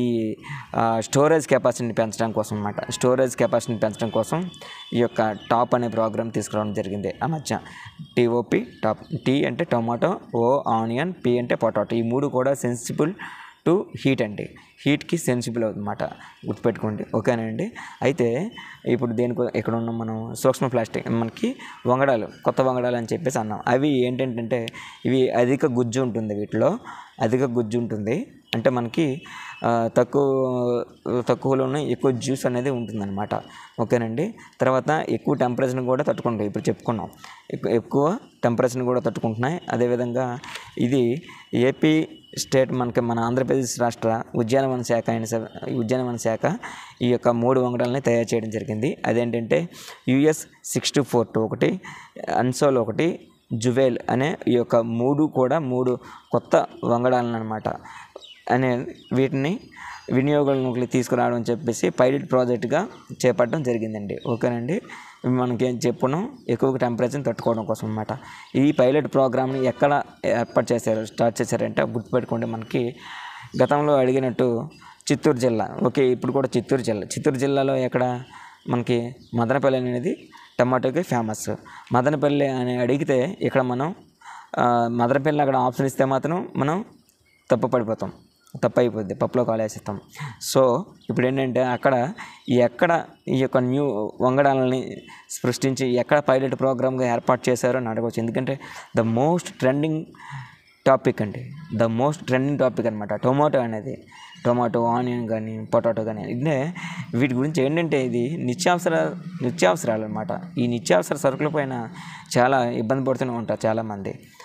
స్టోరేజ్ కెపాసిటీని పెంచడం కోసం అనమాట స్టోరేజ్ కెపాసిటీని పెంచడం కోసం ఈ యొక్క టాప్ అనే ప్రోగ్రామ్ తీసుకురావడం జరిగింది ఆ మధ్య టీఓపి టాప్ టీ అంటే టొమాటో ఓ ఆనియన్ పి అంటే పొటాటో ఈ మూడు కూడా సెన్సిబుల్ టు హీట్ అండి హీట్కి సెన్సిబుల్ అవుతుందన్నమాట గుర్తుపెట్టుకోండి ఓకేనండి అయితే ఇప్పుడు దేనికి ఇక్కడ ఉన్నాం మనం సూక్ష్మ ప్లాస్టిక్ మనకి వంగడాలు కొత్త వంగడాలు అని చెప్పేసి అన్నాం అవి ఏంటంటే ఇవి అధిక గుజ్జు ఉంటుంది వీటిలో అధిక గుజ్జు ఉంటుంది అంటే మనకి ఆ, తక్కువ తక్కువలోనే ఎక్కువ జ్యూస్ అనేది ఉంటుందన్నమాట ఓకేనండి తర్వాత ఎక్కువ టెంపరేచర్ని కూడా తట్టుకుంటాయి ఇప్పుడు చెప్పుకున్నాం ఎక్కు- ఎక్కువ టెంపరేచర్ని కూడా తట్టుకుంటున్నాయి అదేవిధంగా ఇది ఏపీ స్టేట్ మనకి మన ఆంధ్రప్రదేశ్ రాష్ట్ర ఉద్యానవన శాఖ అయిన స- ఉద్యానవన శాఖ ఈ యొక్క మూడు వంగడాలని తయారు చేయడం జరిగింది అదేంటంటే US six two four two ఒకటి అన్సోల్ ఒకటి జువేల్ అనే ఈ యొక్క మూడు కూడా మూడు కొత్త వంగడాలను అనమాట అనే వీటిని వినియోగంలోకి తీసుకురావడం అని చెప్పేసి పైలట్ ప్రాజెక్ట్గా చేపట్టడం జరిగిందండి ఓకేనండి మనకి ఏం చెప్పును ఎక్కువ టెంపరేచర్ని తట్టుకోవడం కోసం అనమాట ఈ పైలట్ ప్రోగ్రామ్ని ఎక్కడ ఏర్పాటు చేశారు స్టార్ట్ చేశారంటే గుర్తుపెట్టుకోండి మనకి గతంలో అడిగినట్టు చిత్తూరు జిల్లా ఓకే ఇప్పుడు కూడా చిత్తూరు జిల్లా చిత్తూరు జిల్లాలో ఎక్కడ మనకి మదనపల్లి అనేది టమాటోకి ఫేమస్ మదనపల్లి అని అడిగితే ఇక్కడ మనం ఆ, మదనపల్లి అక్కడ ఆప్షన్ ఇస్తే మాత్రం మనం తప్పు పడిపోతాం తప్పు అయిపోద్ది పప్పులో కాలేసిస్తాం సో ఇప్పుడు ఏంటంటే అక్కడ ఎక్కడ ఈ యొక్క న్యూ వంగడాలని సృష్టించి ఎక్కడ పైలట్ ప్రోగ్రామ్గా ఏర్పాటు చేశారో అని అడగవచ్చు ఎందుకంటే ద మోస్ట్ ట్రెండింగ్ టాపిక్ అండి ద మోస్ట్ ట్రెండింగ్ టాపిక్ అనమాట టొమాటో అనేది టొమాటో ఆనియన్ కానీ పొటాటో కానీ ఇదే వీటి గురించి ఏంటంటే ఇది నిత్యావసర నిత్యావసరాలు అనమాట ఈ నిత్యావసర సరుకుల పైన చాలా ఇబ్బంది పడుతూనే ఉంటారు చాలామంది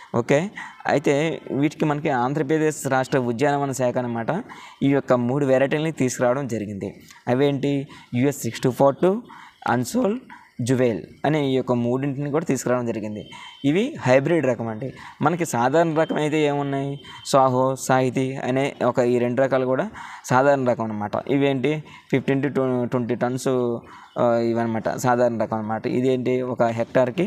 ఓకే అయితే వీటికి మనకి ఆంధ్రప్రదేశ్ రాష్ట్ర ఉద్యానవన శాఖ అనమాట ఈ యొక్క మూడు వెరైటీలని తీసుకురావడం జరిగింది అవేంటి US six two four two అన్సోల్ జువేల్ అనే ఈ యొక్క మూడింటిని కూడా తీసుకురావడం జరిగింది ఇవి హైబ్రిడ్ రకం అండి మనకి సాధారణ రకం అయితే ఏమున్నాయి సాహో సాహితీ అనే ఒక ఈ రెండు రకాలు కూడా సాధారణ రకం అనమాట ఇవేంటి ఫిఫ్టీన్ టు ట్వంటీ టన్స్ ఇవన్నమాట సాధారణ రకం అనమాట ఇదేంటి ఒక హెక్టార్కి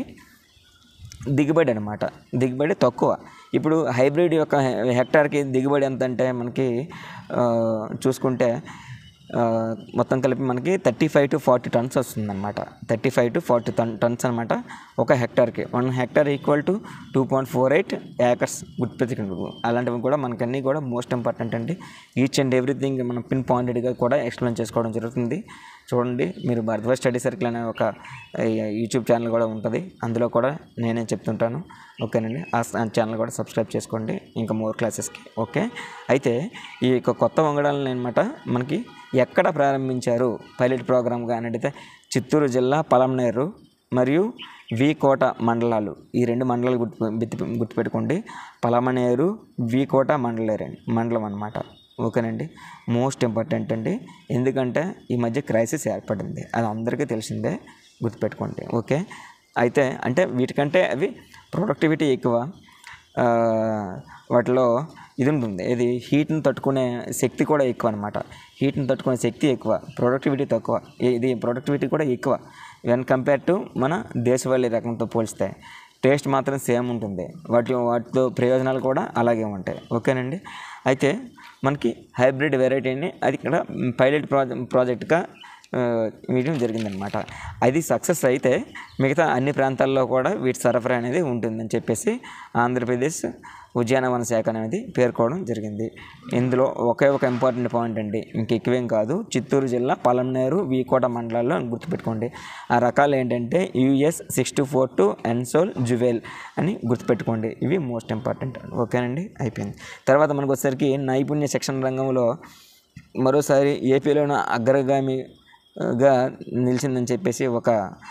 దిగుబడి అనమాట దిగుబడి తక్కువ ఇప్పుడు హైబ్రిడ్ యొక్క హె- హెక్టార్కి దిగుబడి ఎంత అంటే మనకి ఆ, చూసుకుంటే ఆ, మొత్తం కలిపి మనకి thirty five to forty tons వస్తుందన్నమాట thirty five to forty ton tons అనమాట ఒక హెక్టార్కి one hectare equal to two point four eight acres ఉత్పత్తి అలాంటివి కూడా మనకన్నీ కూడా మోస్ట్ ఇంపార్టెంట్ అండి ఈచ్ అండ్ ఎవ్రీథింగ్ మనం పిన్ పాయింటెడ్గా కూడా ఎక్స్ప్లెయిన్ చేసుకోవడం జరుగుతుంది చూడండి మీరు భరద్వాజ్ స్టడీ సర్కిల్ అనే ఒక ఆ, యూట్యూబ్ ఛానల్ కూడా ఉంటుంది అందులో కూడా నేనే చెప్తుంటాను ఓకేనండి ఆ స- ఆ ఛానల్ కూడా సబ్స్క్రైబ్ చేసుకోండి ఇంకా మోర్ క్లాసెస్కి ఓకే అయితే ఈ యొక్క కొత్త వంగడాలను అనమాట మనకి ఎక్కడ ప్రారంభించారు పైలట్ ప్రోగ్రామ్గా అని అడిగితే చిత్తూరు జిల్లా పలంనేరు మరియు వి కోట మండలాలు ఈ రెండు మండలాలు గుర్తు గుర్తు గుర్తుపెట్టుకోండి పలమనేరు వి కోట మండలేరు మండలం అనమాట ఓకేనండి మోస్ట్ ఇంపార్టెంట్ అండి ఎందుకంటే ఈ మధ్య క్రైసిస్ ఏర్పడింది అది అందరికీ తెలిసిందే గుర్తుపెట్టుకోండి ఓకే అయితే అంటే వీటికంటే అవి ప్రొడక్టివిటీ ఎక్కువ ఆ, వాటిలో ఇది ఉంటుంది ఇది హీట్ని తట్టుకునే శక్తి కూడా ఎక్కువ అనమాట హీట్ని తట్టుకునే శక్తి ఎక్కువ ప్రొడక్టివిటీ తక్కువ ఇ- ఇది ప్రొడక్టివిటీ కూడా ఎక్కువ వెన్ కంపేర్ టు మన దేశవాళీ రకంతో పోలిస్తే టేస్ట్ మాత్రం సేమ్ ఉంటుంది వాటి వాటితో ప్రయోజనాలు కూడా అలాగే ఉంటాయి ఓకేనండి అయితే మనకి హైబ్రిడ్ వెరైటీని అది ఇక్కడ పైలట్ ప్రాజె ప్రాజెక్ట్గా ఆ, వేయడం జరిగిందనమాట అది సక్సెస్ అయితే మిగతా అన్ని ప్రాంతాల్లో కూడా వీటి సరఫరా అనేది ఉంటుందని చెప్పేసి ఆంధ్రప్రదేశ్ ఉద్యానవన శాఖ అనేది పేర్కోవడం జరిగింది ఇందులో ఒకే ఒక ఇంపార్టెంట్ పాయింట్ అండి ఇంక ఎక్కువేం కాదు చిత్తూరు జిల్లా పలంనేరు వీకోట మండలాల్లో గుర్తుపెట్టుకోండి ఆ రకాలు ఏంటంటే US six two four two ఎన్సోల్ జువెల్ అని గుర్తుపెట్టుకోండి ఇవి మోస్ట్ ఇంపార్టెంట్ ఓకేనండి అయిపోయింది తర్వాత మనకు వచ్చేసరికి నైపుణ్య శిక్షణ రంగంలో మరోసారి ఏపీలోని అగ్రగామిగా నిలిచిందని చెప్పేసి ఒక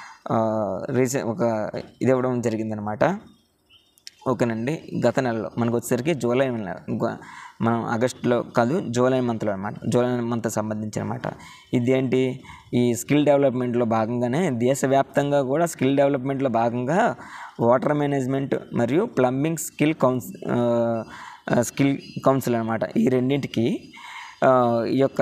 రీసెంట్ ఒక ఇది ఇవ్వడం జరిగిందనమాట ఓకేనండి గత నెలలో మనకు వచ్చేసరికి జూలై నెల గ- మనం ఆగస్టులో కాదు జూలై మంత్లో అనమాట జూలై మంత్ సంబంధించి అనమాట ఇదేంటి ఈ స్కిల్ డెవలప్మెంట్లో భాగంగానే దేశవ్యాప్తంగా కూడా స్కిల్ డెవలప్మెంట్లో భాగంగా వాటర్ మేనేజ్మెంట్ మరియు ప్లంబింగ్ స్కిల్ కౌన్స్ స్కిల్ కౌన్సిల్ అనమాట ఈ రెండింటికి ఆ, ఈ యొక్క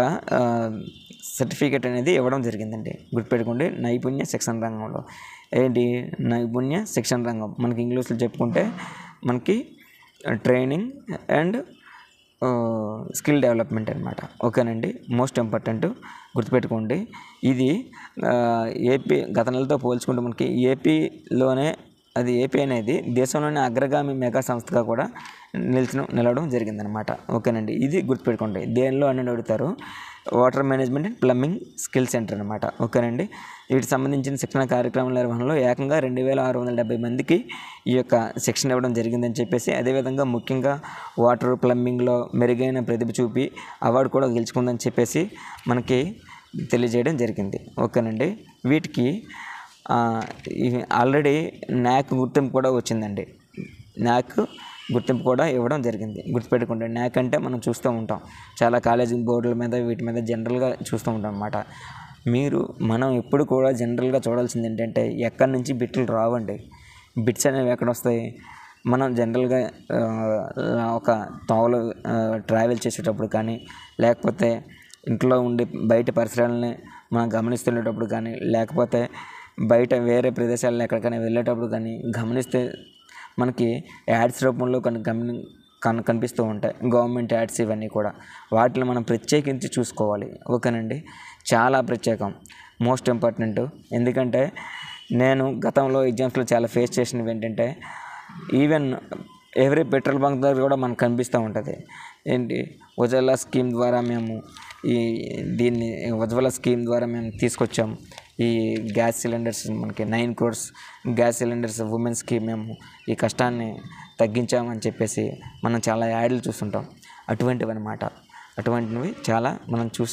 సర్టిఫికేట్ అనేది ఇవ్వడం జరిగిందండి గుర్తుపెట్టుకోండి నైపుణ్య శిక్షణ రంగంలో ఏంటి నైపుణ్య శిక్షణ రంగం మనకి ఇంగ్లీష్లో చెప్పుకుంటే మనకి ట్రైనింగ్ అండ్ స్కిల్ డెవలప్మెంట్ అనమాట ఓకేనండి మోస్ట్ ఇంపార్టెంట్ గుర్తుపెట్టుకోండి ఇది ఆ, ఏపీ గత నెలతో పోల్చుకుంటే మనకి ఏపీలోనే అది ఏపీ అనేది దేశంలోని అగ్రగామి మెగా సంస్థగా కూడా నిలిచిన నిలవడం జరిగిందనమాట ఓకేనండి ఇది గుర్తుపెట్టుకోండి దేనిలో అని అడుగుతారు water management and plumbing skill centre అనమాట ఓకేనండి వీటికి సంబంధించిన శిక్షణ కార్యక్రమాల నిర్వహణలో ఏకంగా రెండు వేల ఆరు వందల డెబ్బై మందికి ఈ యొక్క శిక్షణ ఇవ్వడం జరిగిందని చెప్పేసి అదేవిధంగా ముఖ్యంగా వాటర్ ప్లంబింగ్లో మెరుగైన ప్రతిభ చూపి అవార్డు కూడా గెలుచుకుందని చెప్పేసి మనకి తెలియజేయడం జరిగింది ఓకేనండి వీటికి ఆ, ఇవి ఆల్రెడీ న్యాక్ గుర్తింపు కూడా వచ్చిందండి న్యాక్ గుర్తింపు కూడా ఇవ్వడం జరిగింది గుర్తుపెట్టుకోండి న్యాక్ అంటే మనం చూస్తూ ఉంటాం చాలా కాలేజీ బోర్డుల మీద వీటి మీద జనరల్గా చూస్తూ ఉంటాం అన్నమాట మీరు మనం ఎప్పుడు కూడా జనరల్గా చూడాల్సింది ఏంటంటే ఎక్కడి నుంచి బిట్లు రావండి బిట్స్ అనేవి ఎక్కడ వస్తాయి మనం జనరల్గా ఆ, ఒక తోవలో ట్రావెల్ చేసేటప్పుడు కానీ లేకపోతే ఇంట్లో ఉండి బయట పరిసరాలని మనం గమనిస్తున్నప్పుడు కానీ లేకపోతే బయట వేరే ప్రదేశాలను ఎక్కడికైనా వెళ్ళేటప్పుడు కానీ గమనిస్తే మనకి యాడ్స్ రూపంలో కొన్ని గమని కన్ కనిపిస్తూ ఉంటాయి గవర్నమెంట్ యాడ్స్ ఇవన్నీ కూడా వాటిని మనం ప్రత్యేకించి చూసుకోవాలి ఓకేనండి చాలా ప్రత్యేకం మోస్ట్ ఇంపార్టెంట్ ఎందుకంటే నేను గతంలో ఎగ్జామ్స్లో చాలా ఫేస్ చేసినవి ఏంటంటే ఈవెన్ ఎవ్రీ పెట్రోల్ బంక్ దగ్గర కూడా మనకు కనిపిస్తూ ఉంటుంది ఏంటి ఉజాలా స్కీమ్ ద్వారా మేము ఈ దీన్ని ఉజ్వల స్కీమ్ ద్వారా మేము తీసుకొచ్చాము ఈ గ్యాస్ సిలిండర్స్ మనకి నైన్ క్రోర్స్ గ్యాస్ సిలిండర్స్ ఉమెన్స్కి మేము ఈ కష్టాన్ని తగ్గించామని చెప్పేసి మనం చాలా యాడ్లు చూస్తుంటాం అటువంటివి అనమాట అటువంటివి చాలా మనం చూసి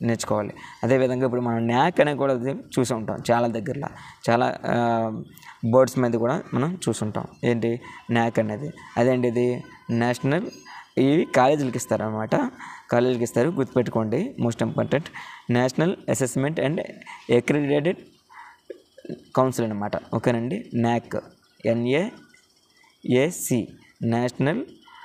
నేర్చుకోవాలి అదేవిధంగా ఇప్పుడు మనం న్యాక్ అనేది కూడా అది చూసి ఉంటాం చాలా దగ్గరలో చాలా బోర్డ్స్ మీద కూడా మనం చూసుంటాం ఏంటి న్యాక్ అనేది అదేంటి ఇది నేషనల్ ఇవి కాలేజీలకి ఇస్తారనమాట కాలేజీలకి ఇస్తారు గుర్తుపెట్టుకోండి most important national assessment and accredited council అనమాట ఓకేనండి NAAC NAAC national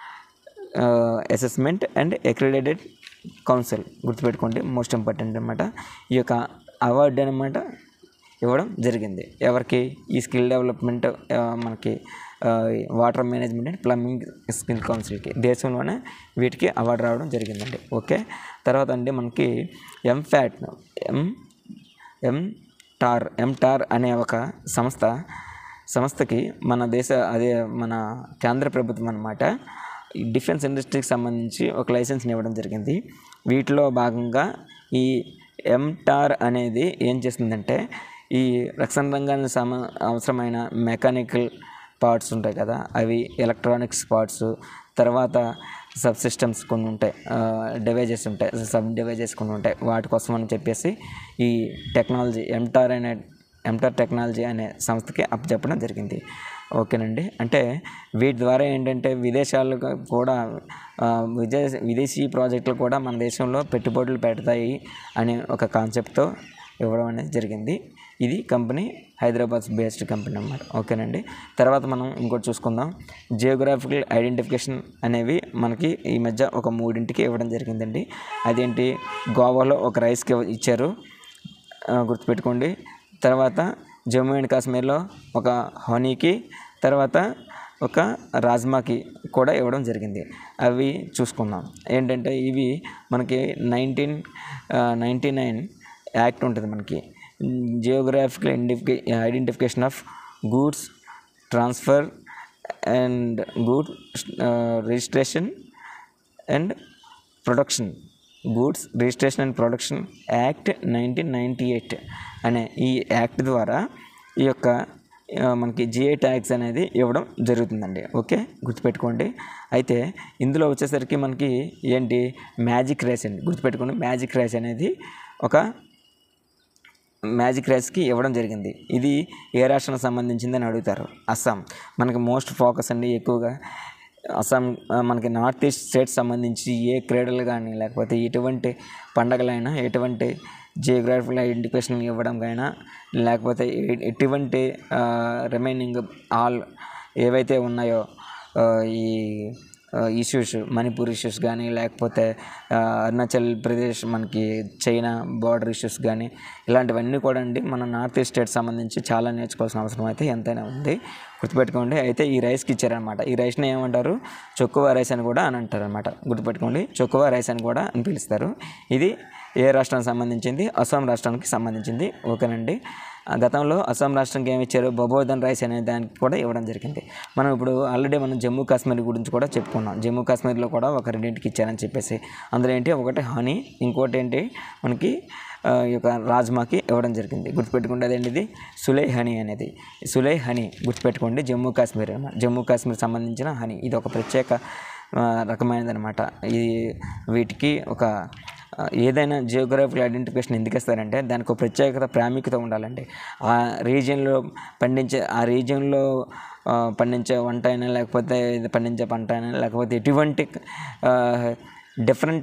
assessment and accredited council గుర్తుపెట్టుకోండి మోస్ట్ ఇంపార్టెంట్ అనమాట ఈ యొక్క అవార్డు అనమాట ఇవ్వడం జరిగింది ఎవరికి ఈ స్కిల్ డెవలప్మెంట్ ఆ, మనకి water management and plumbing skill కౌన్సిల్కి దేశంలోనే వీటికి అవార్డు రావడం జరిగిందండి ఓకే తర్వాత అండి మనకి ఎంఫ్యాట్ ఎం ఎం టార్ ఎం టార్ అనే ఒక సంస్థ సంస్థకి మన దేశ అదే మన కేంద్ర ప్రభుత్వం అనమాట ఈ డిఫెన్స్ ఇండస్ట్రీకి సంబంధించి ఒక లైసెన్స్ని ఇవ్వడం జరిగింది వీటిలో భాగంగా ఈ ఎంటార్ అనేది ఏం చేస్తుందంటే ఈ రక్షణ రంగానికి సమ అవసరమైన మెకానికల్ పార్ట్స్ ఉంటాయి కదా అవి ఎలక్ట్రానిక్స్ పార్ట్స్ తర్వాత సబ్ సిస్టమ్స్ కొన్ని ఉంటాయి డివైజెస్ ఉంటాయి సబ్ డివైజెస్ కొన్ని ఉంటాయి వాటి కోసం అని చెప్పేసి ఈ టెక్నాలజీ ఎంటార్ అనే ఎంటార్ టెక్నాలజీ అనే సంస్థకి అప్పచెప్పడం జరిగింది ఓకేనండి అంటే వీటి ద్వారా ఏంటంటే విదేశాలకు కూడా ఆ, విదేశీ విదేశీ ప్రాజెక్టులు కూడా మన దేశంలో పెట్టుబడులు పెడతాయి అనే ఒక కాన్సెప్ట్తో ఇవ్వడం అనేది జరిగింది ఇది కంపెనీ హైదరాబాద్ బేస్డ్ కంపెనీ అన్నమాట ఓకేనండి తర్వాత మనం ఇంకోటి చూసుకుందాం జియోగ్రాఫికల్ ఐడెంటిఫికేషన్ అనేవి మనకి ఈ మధ్య ఒక మూడింటికి ఇవ్వడం జరిగిందండి అదేంటి గోవాలో ఒక రైస్కి ఇచ్చారు ఆ, గుర్తుపెట్టుకోండి తర్వాత జమ్మూ అండ్ కాశ్మీర్లో ఒక హనీకి తర్వాత ఒక రాజ్మాకి కూడా ఇవ్వడం జరిగింది అవి చూసుకుందాం ఏంటంటే ఇవి మనకి నైన్టీన్ నైంటీ నైన్ యాక్ట్ ఉంటుంది మనకి జియోగ్రాఫికల్ ఐడెంటిఫికే identification of goods transfer and good registration and production goods registration and production act nineteen ninety eight అనే ఈ యాక్ట్ ద్వారా ఈ యొక్క ఆ, మనకి జిఐ ట్యాక్స్ అనేది ఇవ్వడం జరుగుతుందండి ఓకే గుర్తుపెట్టుకోండి అయితే ఇందులో వచ్చేసరికి మనకి ఏంటి మ్యాజిక్ రైస్ అండి గుర్తుపెట్టుకోండి మ్యాజిక్ రైస్ అనేది ఒక మ్యాజిక్ రైస్కి ఇవ్వడం జరిగింది ఇది ఏ రాష్ట్రానికి సంబంధించింది అని అడుగుతారు అస్సాం మనకి మోస్ట్ ఫోకస్ అండి ఎక్కువగా అస్సాం ఆ, మనకి నార్త్ ఈస్ట్ స్టేట్స్ సంబంధించి ఏ క్రీడలు కానీ లేకపోతే ఎటువంటి పండగలైనా ఎటువంటి జియోగ్రాఫికల్ ఐడెంటిఫికేషన్ ఇవ్వడం అయినా లేకపోతే ఎ- ఎటువంటి రిమైనింగ్ ఆల్ ఏవైతే ఉన్నాయో ఆ, ఈ ఇష్యూస్ మణిపూర్ ఇష్యూస్ కానీ లేకపోతే ఆ, అరుణాచల్ ప్రదేశ్ మనకి చైనా బార్డర్ ఇష్యూస్ కానీ ఇలాంటివన్నీ కూడా అండి మన నార్త్ ఈస్ట్ స్టేట్ సంబంధించి చాలా నేర్చుకోవాల్సిన అవసరం అయితే ఎంతైనా ఉంది గుర్తుపెట్టుకోండి అయితే ఈ రైస్కి ఇచ్చారనమాట ఈ రైస్ని ఏమంటారు చొక్కువ రైస్ అని కూడా అని అంటారు అనమాట గుర్తుపెట్టుకోండి చొక్కువ రైస్ అని కూడా అని పిలుస్తారు ఇది ఏ రాష్ట్రానికి సంబంధించింది అస్సాం రాష్ట్రానికి సంబంధించింది ఓకేనండి ఆ గతంలో అస్సాం రాష్ట్రానికి ఏమి ఇచ్చారు బబోధన్ రైస్ అనే దానికి కూడా ఇవ్వడం జరిగింది మనం ఇప్పుడు ఆల్రెడీ మనం జమ్మూ కాశ్మీర్ గురించి కూడా చెప్పుకున్నాం జమ్మూ కాశ్మీర్లో కూడా ఒక రెండింటికి ఇచ్చారని చెప్పేసి అందులో ఏంటి ఒకటి హనీ ఇంకోటి ఏంటి మనకి ఆ, ఈ యొక్క రాజ్మాకి ఇవ్వడం జరిగింది గుర్తుపెట్టుకుంటే అదేంటిది సులై హనీ అనేది సులై హనీ గుర్తుపెట్టుకోండి జమ్మూ కాశ్మీర్ అన్నమాట జమ్మూ కాశ్మీర్ సంబంధించిన హనీ ఇది ఒక ప్రత్యేక ఆ, రకమైనదనమాట ఇది వీటికి ఒక ఆ, ఏదైనా జియోగ్రఫికల్ ఐడెంటిఫికేషన్ ఎందుకు ఇస్తారంటే దానికి ఒక ప్రత్యేకత ప్రాముఖ్యత ఉండాలండి ఆ రీజియన్లో పండించే ఆ రీజియన్లో ఆ, పండించే వంట అయినా లేకపోతే ఇది పండించే పంట అయినా లేకపోతే ఎటువంటి డిఫరెంట్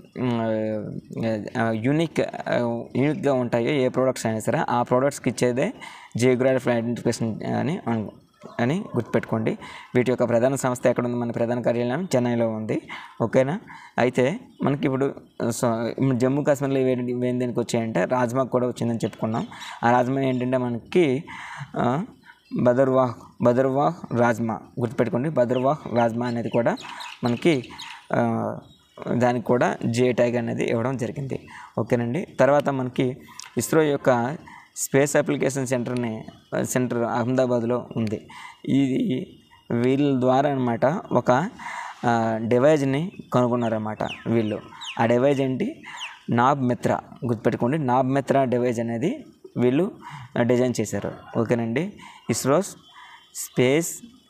యూనిక్ యూనిక్గా ఉంటాయో ఏ ప్రోడక్ట్స్ అయినా సరే ఆ ప్రోడక్ట్స్కి ఇచ్చేదే జియోగ్రాఫికల్ ఐడెంటిఫికేషన్ అని అను అని గుర్తుపెట్టుకోండి వీటి యొక్క ప్రధాన సంస్థ ఎక్కడ ఉంది మన ప్రధాన కార్యాలయం చెన్నైలో ఉంది ఓకేనా అయితే మనకి ఇప్పుడు సో జమ్మూ కాశ్మీర్లో ఇవి ఇవేం దేనికి వచ్చాయంటే రాజ్మాకు కూడా వచ్చిందని చెప్పుకున్నాం ఆ రాజ్మా ఏంటంటే మనకి ఆ, బదర్వాహ్ బదర్వాహ్ రాజ్మా గుర్తుపెట్టుకోండి బదర్వాహ్ రాజ్మా అనేది కూడా మనకి ఆ, దానికి కూడా జిఐ ట్యాగ్ అనేది ఇవ్వడం జరిగింది ఓకేనండి తర్వాత మనకి ఇస్రో యొక్క స్పేస్ అప్లికేషన్ సెంటర్ని సెంటర్ అహ్మదాబాద్లో ఉంది ఇది వీళ్ళ ద్వారా అనమాట ఒక డివైజ్ని కనుగొన్నారన్నమాట వీళ్ళు ఆ డివైజ్ ఏంటి నాబ్ మిత్ర గుర్తుపెట్టుకోండి నాబ్ మిత్ర డివైజ్ అనేది వీళ్ళు డిజైన్ చేశారు ఓకేనండి ISRO's space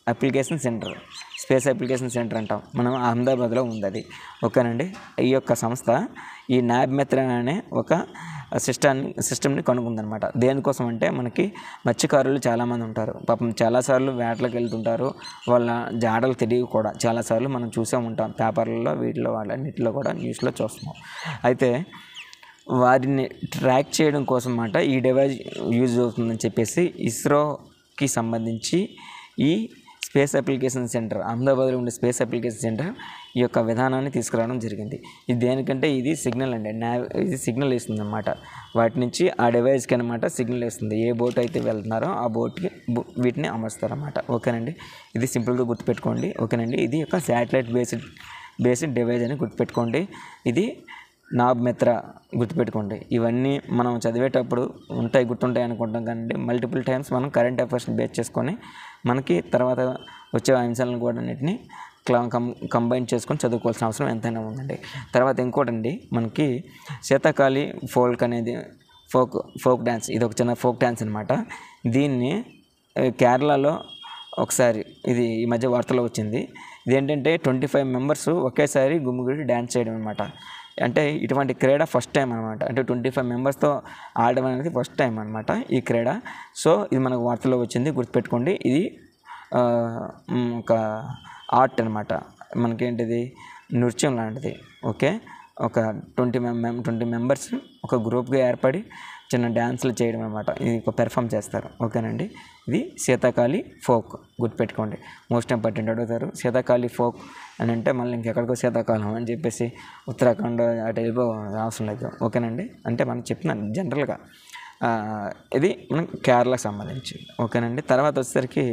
application centre space application centre అంటాం మనం అహ్మదాబాద్లో ఉంది అది ఓకేనండి ఈ యొక్క సంస్థ ఈ న్యాబ్ మెథడ్ అనే ఒక సిస్టాన్ని సిస్టమ్ని కనుగొందనమాట దేనికోసం అంటే మనకి మత్స్యకారులు చాలామంది ఉంటారు పాపం చాలాసార్లు వేటలకు వెళ్తుంటారు వాళ్ళ జాడలు తెలియవు కూడా చాలాసార్లు మనం చూసే ఉంటాం పేపర్లలో వీటిలో వాళ్ళన్నిటిలో కూడా న్యూస్లో చూస్తున్నాం అయితే వారిని ట్రాక్ చేయడం కోసం అన్నమాట ఈ డివైస్ యూజ్ అవుతుందని చెప్పేసి ఇస్రోకి సంబంధించి ఈ స్పేస్ అప్లికేషన్ సెంటర్ అహ్మదాబాద్లో ఉండే స్పేస్ అప్లికేషన్ సెంటర్ ఈ యొక్క విధానాన్ని తీసుకురావడం జరిగింది ఇది దేనికంటే ఇది సిగ్నల్ అండి నా ఇది సిగ్నల్ ఇస్తుంది అనమాట వాటి నుంచి ఆ డివైస్కి అనమాట సిగ్నల్ ఇస్తుంది ఏ బోట్ అయితే వెళ్తున్నారో ఆ బోట్కి బో- వీటిని అమరుస్తారన్నమాట ఓకేనండి ఇది సింపుల్గా గుర్తుపెట్టుకోండి ఓకేనండి ఇది ఒక శాటిలైట్ బేస్డ్ బేస్డ్ డివైస్ అని గుర్తుపెట్టుకోండి ఇది నాబ్ మెత్ర గుర్తుపెట్టుకోండి ఇవన్నీ మనం చదివేటప్పుడు ఉంటాయి గుర్తుంటాయి అనుకుంటాం కానీ మల్టిపుల్ టైమ్స్ మనం కరెంట్ అఫైర్స్ బేస్ చేసుకొని మనకి తర్వాత వచ్చే అంశాలను కూడా అన్నిటిని క్లా కం కంబైన్ చేసుకొని చదువుకోవాల్సిన అవసరం ఎంతైనా ఉందండి తర్వాత ఇంకోటండి మనకి శీతాకాలి ఫోల్క్ అనేది ఫోక్ ఫోక్ డ్యాన్స్ ఇది ఒక చిన్న ఫోక్ డ్యాన్స్ అనమాట దీన్ని ఆ, కేరళలో ఒకసారి ఇది ఈ మధ్య వార్తలో వచ్చింది ఇదేంటంటే ట్వంటీ ఫైవ్ మెంబర్స్ ఒకేసారి గుమ్మిగుడి డ్యాన్స్ చేయడం అనమాట అంటే ఇటువంటి క్రీడ ఫస్ట్ టైం అనమాట అంటే ట్వంటీ ఫైవ్ మెంబర్స్తో ఆడడం అనేది ఫస్ట్ టైం అనమాట ఈ క్రీడ సో ఇది మనకు వార్తలో వచ్చింది గుర్తుపెట్టుకోండి ఇది ఆ, మ్, ఒక ఆర్ట్ అనమాట మనకేంటిది నృత్యం లాంటిది ఓకే ఒక ట్వంటీ మెం ట్వంటీ మెంబర్స్ ఒక గ్రూప్గా ఏర్పడి చిన్న డ్యాన్సులు చేయడం అనమాట ఇది ఒక పెర్ఫామ్ చేస్తారు ఓకేనండి ఇది శీతాకాలి ఫోక్ గుర్తుపెట్టుకోండి మోస్ట్ ఇంపార్టెంట్ అడుగుతారు శీతాకాలి ఫోక్ అని అంటే మళ్ళీ ఇంకెక్కడికో శీతాకాలం అని చెప్పేసి ఉత్తరాఖండ్ అటు వెళ్ళిపో అవసరం లేదు ఓకేనండి అంటే మనం చెప్తున్నాను జనరల్గా ఆ, ఇది మనం కేరళకు సంబంధించి ఓకేనండి తర్వాత వచ్చేసరికి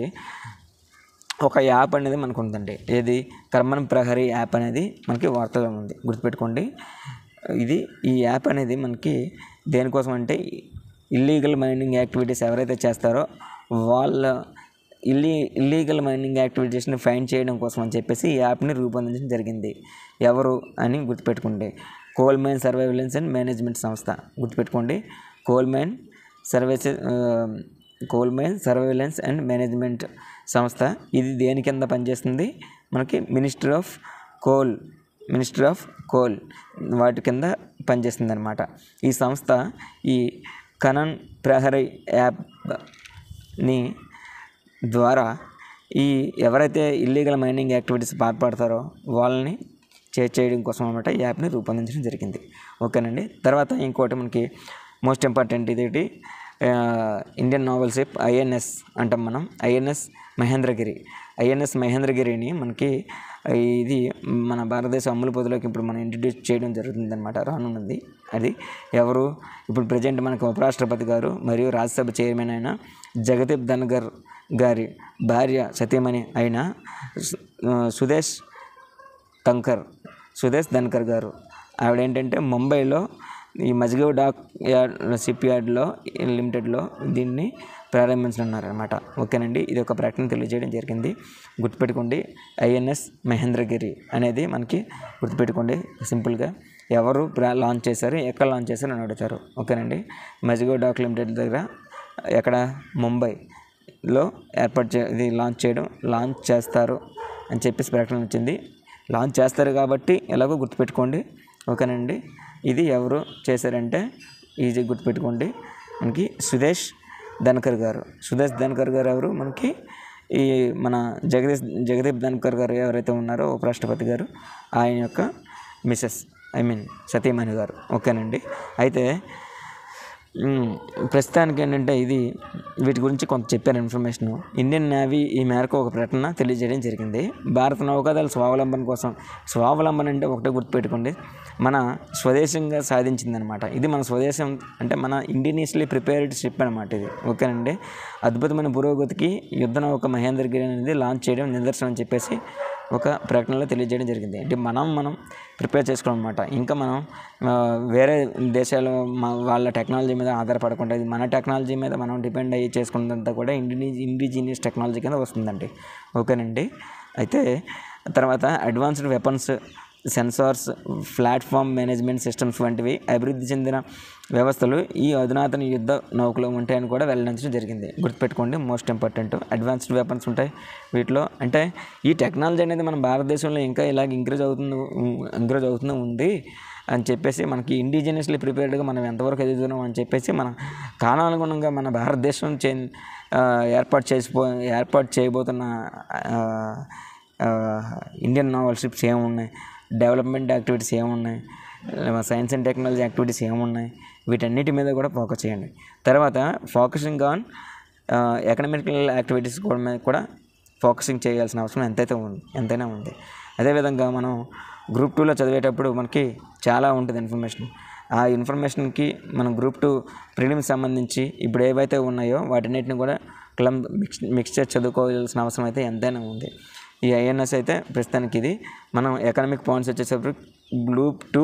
ఒక యాప్ అనేది మనకు ఉందండి ఏది కర్మన్ ప్రహరీ యాప్ అనేది మనకి వార్తలో ఉంది గుర్తుపెట్టుకోండి ఇది ఈ యాప్ అనేది మనకి దేనికోసం అంటే ఇల్లీగల్ మైనింగ్ యాక్టివిటీస్ ఎవరైతే చేస్తారో వాళ్ళ ఇల్లీ ఇల్లీగల్ మైనింగ్ యాక్టివిటీస్ని ఫైన్ చేయడం కోసం అని చెప్పేసి ఈ యాప్ని రూపొందించడం జరిగింది ఎవరు అని గుర్తుపెట్టుకోండి coal mine surveillance and management సంస్థ గుర్తుపెట్టుకోండి coal mine services coal mine surveillance and management సంస్థ ఇది దేని కింద పనిచేస్తుంది మనకి minister of coal minister of coal వాటి కింద పనిచేస్తుంది అనమాట ఈ సంస్థ ఈ కనన్ ప్రహరీ యాప్ని ద్వారా ఈ ఎవరైతే ఇల్లీగల్ మైనింగ్ యాక్టివిటీస్ పాల్పడతారో వాళ్ళని చే చేయడం కోసం అనమాట ఈ యాప్ని రూపొందించడం జరిగింది ఓకేనండి తర్వాత ఇంకోటి మనకి మోస్ట్ ఇంపార్టెంట్ ఇదేంటి ఆ, ఇండియన్ నావల్ షిప్ ఐఎన్ఎస్ అంటాం మనం ఐఎన్ఎస్ మహేంద్రగిరి ఐఎన్ఎస్ మహేంద్రగిరిని మనకి ఇది మన భారతదేశ అమ్ముల పొదిలోకి ఇప్పుడు మనం ఇంట్రడ్యూస్ చేయడం జరుగుతుంది అనమాట రానున్నది అది ఎవరు ఇప్పుడు ప్రజెంట్ మనకు ఉపరాష్ట్రపతి గారు మరియు రాజ్యసభ చైర్మన్ అయిన జగదీప్ ధన్గర్ గారి భార్య సతీమణి అయిన సు- ఆ, సుదేశ్ తంకర్ సుదేశ్ ధన్కర్ గారు ఆవిడ ఏంటంటే ముంబైలో ఈ మజ్గవ్ డాక్ యార్డ్ షిప్ యార్డ్లో లిమిటెడ్లో దీన్ని ప్రారంభించనున్నారనమాట ఓకేనండి ఇది ఒక ప్రకటన తెలియజేయడం జరిగింది గుర్తుపెట్టుకోండి ఐఎన్ఎస్ మహేంద్రగిరి అనేది మనకి గుర్తుపెట్టుకోండి సింపుల్గా ఎవరు ప్రా లాంచ్ చేశారు ఎక్కడ లాంచ్ చేశారు అని అడుగుతారు ఓకేనండి మజ్గవ్ డాక్ లిమిటెడ్ దగ్గర ఎక్కడ ముంబైలో ఏర్పాటు చే ఇది లాంచ్ చేయడం లాంచ్ చేస్తారు అని చెప్పేసి ప్రకటన వచ్చింది లాంచ్ చేస్తారు కాబట్టి ఎలాగో గుర్తుపెట్టుకోండి ఓకేనండి ఇది ఎవరు చేశారంటే ఈజీ గుర్తుపెట్టుకోండి మనకి సుదేశ్ ధన్కర్ గారు సుదేశ్ ధన్కర్ గారు ఎవరు మనకి ఈ మన జగదీష్ జగదీప్ ధన్కర్ గారు ఎవరైతే ఉన్నారో ఉపరాష్ట్రపతి గారు ఆయన యొక్క మిసెస్ ఐ మీన్ సతీమణి గారు ఓకేనండి అయితే మ్మ్. ప్రస్తుతానికి ఏంటంటే ఇది వీటి గురించి కొంత చెప్పారు ఇన్ఫర్మేషన్ ఇండియన్ నేవీ ఈ మేరకు ఒక ప్రకటన తెలియజేయడం జరిగింది భారత నౌకాదళ స్వావలంబన కోసం స్వావలంబన అంటే ఒకటే గుర్తుపెట్టుకోండి మన స్వదేశంగా సాధించిందనమాట ఇది మన స్వదేశం అంటే మన ఇండియనియస్లీ ప్రిపేర్డ్ షిప్ అనమాట ఇది ఓకేనండి అద్భుతమైన పురోగతికి యుద్ధ నౌక మహేంద్రగిరి అనేది లాంచ్ చేయడం నిదర్శనం అని చెప్పేసి ఒక ప్రకటనలో తెలియజేయడం జరిగింది అంటే మనం మనం ప్రిపేర్ చేసుకోవడం అనమాట ఇంకా మనం ఆ, వేరే దేశాలు మా వాళ్ళ టెక్నాలజీ మీద ఆధారపడకుండా ఇది మన టెక్నాలజీ మీద మనం డిపెండ్ అయ్యి చేసుకున్నదంతా కూడా ఇండిని ఇండిజీనియస్ టెక్నాలజీ కింద వస్తుందండి ఓకేనండి అయితే తర్వాత advanced weapons sensors platform management systems వంటివి అభివృద్ధి చెందిన వ్యవస్థలు ఈ అధునాతన యుద్ధ నౌకలు ఉంటాయని కూడా వెల్లడించడం జరిగింది గుర్తుపెట్టుకోండి మోస్ట్ ఇంపార్టెంట్ అడ్వాన్స్డ్ వెపన్స్ ఉంటాయి వీటిలో అంటే ఈ టెక్నాలజీ అనేది మన భారతదేశంలో ఇంకా ఇలాగ ఇంక్రీజ్ అవుతుంది ఇంక్రీజ్ అవుతూ ఉంది అని చెప్పేసి మనకి ఇండిజినియస్లీ ప్రిపేర్డ్గా మనం ఎంతవరకు ఎదుగుతున్నాం అని చెప్పేసి మన కాలానుగుణంగా మన భారతదేశం చే ఆ, ఏర్పాటు చేసిపో ఏర్పాటు చేయబోతున్న ఆ, ఆ, ఇండియన్ నావల్ షిప్స్ ఏమున్నాయి డెవలప్మెంట్ యాక్టివిటీస్ ఏమున్నాయి సైన్స్ అండ్ టెక్నాలజీ యాక్టివిటీస్ ఏమున్నాయి వీటన్నిటి మీద కూడా ఫోకస్ చేయండి తర్వాత ఫోకసింగ్ ఆన్ ఎకనామికల్ యాక్టివిటీస్ కూడా మీద కూడా ఫోకసింగ్ చేయాల్సిన అవసరం ఎంతైతే ఉంది ఎంతైనా ఉంది అదేవిధంగా మనం గ్రూప్ టూలో చదివేటప్పుడు మనకి చాలా ఉంటుంది ఇన్ఫర్మేషన్ ఆ ఇన్ఫర్మేషన్కి మనం గ్రూప్ టూ ప్రిలిమ్స్ సంబంధించి ఇప్పుడు ఏవైతే ఉన్నాయో వాటన్నిటిని కూడా క్లమ్ మిక్స్ మిక్స్చర్ చదువుకోవాల్సిన అవసరం అయితే ఎంతైనా ఉంది ఈ ఐఎన్ఎస్ అయితే ప్రస్తుతానికి ఇది మనం ఎకనామిక్ పాయింట్స్ వచ్చేసరికి గ్రూప్ టూ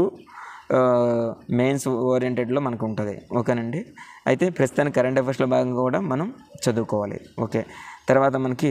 మెయిన్స్ ఓరియంటెడ్లో మనకు ఉంటుంది ఓకేనండి అయితే ప్రస్తుతానికి కరెంట్ అఫైర్స్లో భాగంగా కూడా మనం చదువుకోవాలి ఓకే తర్వాత మనకి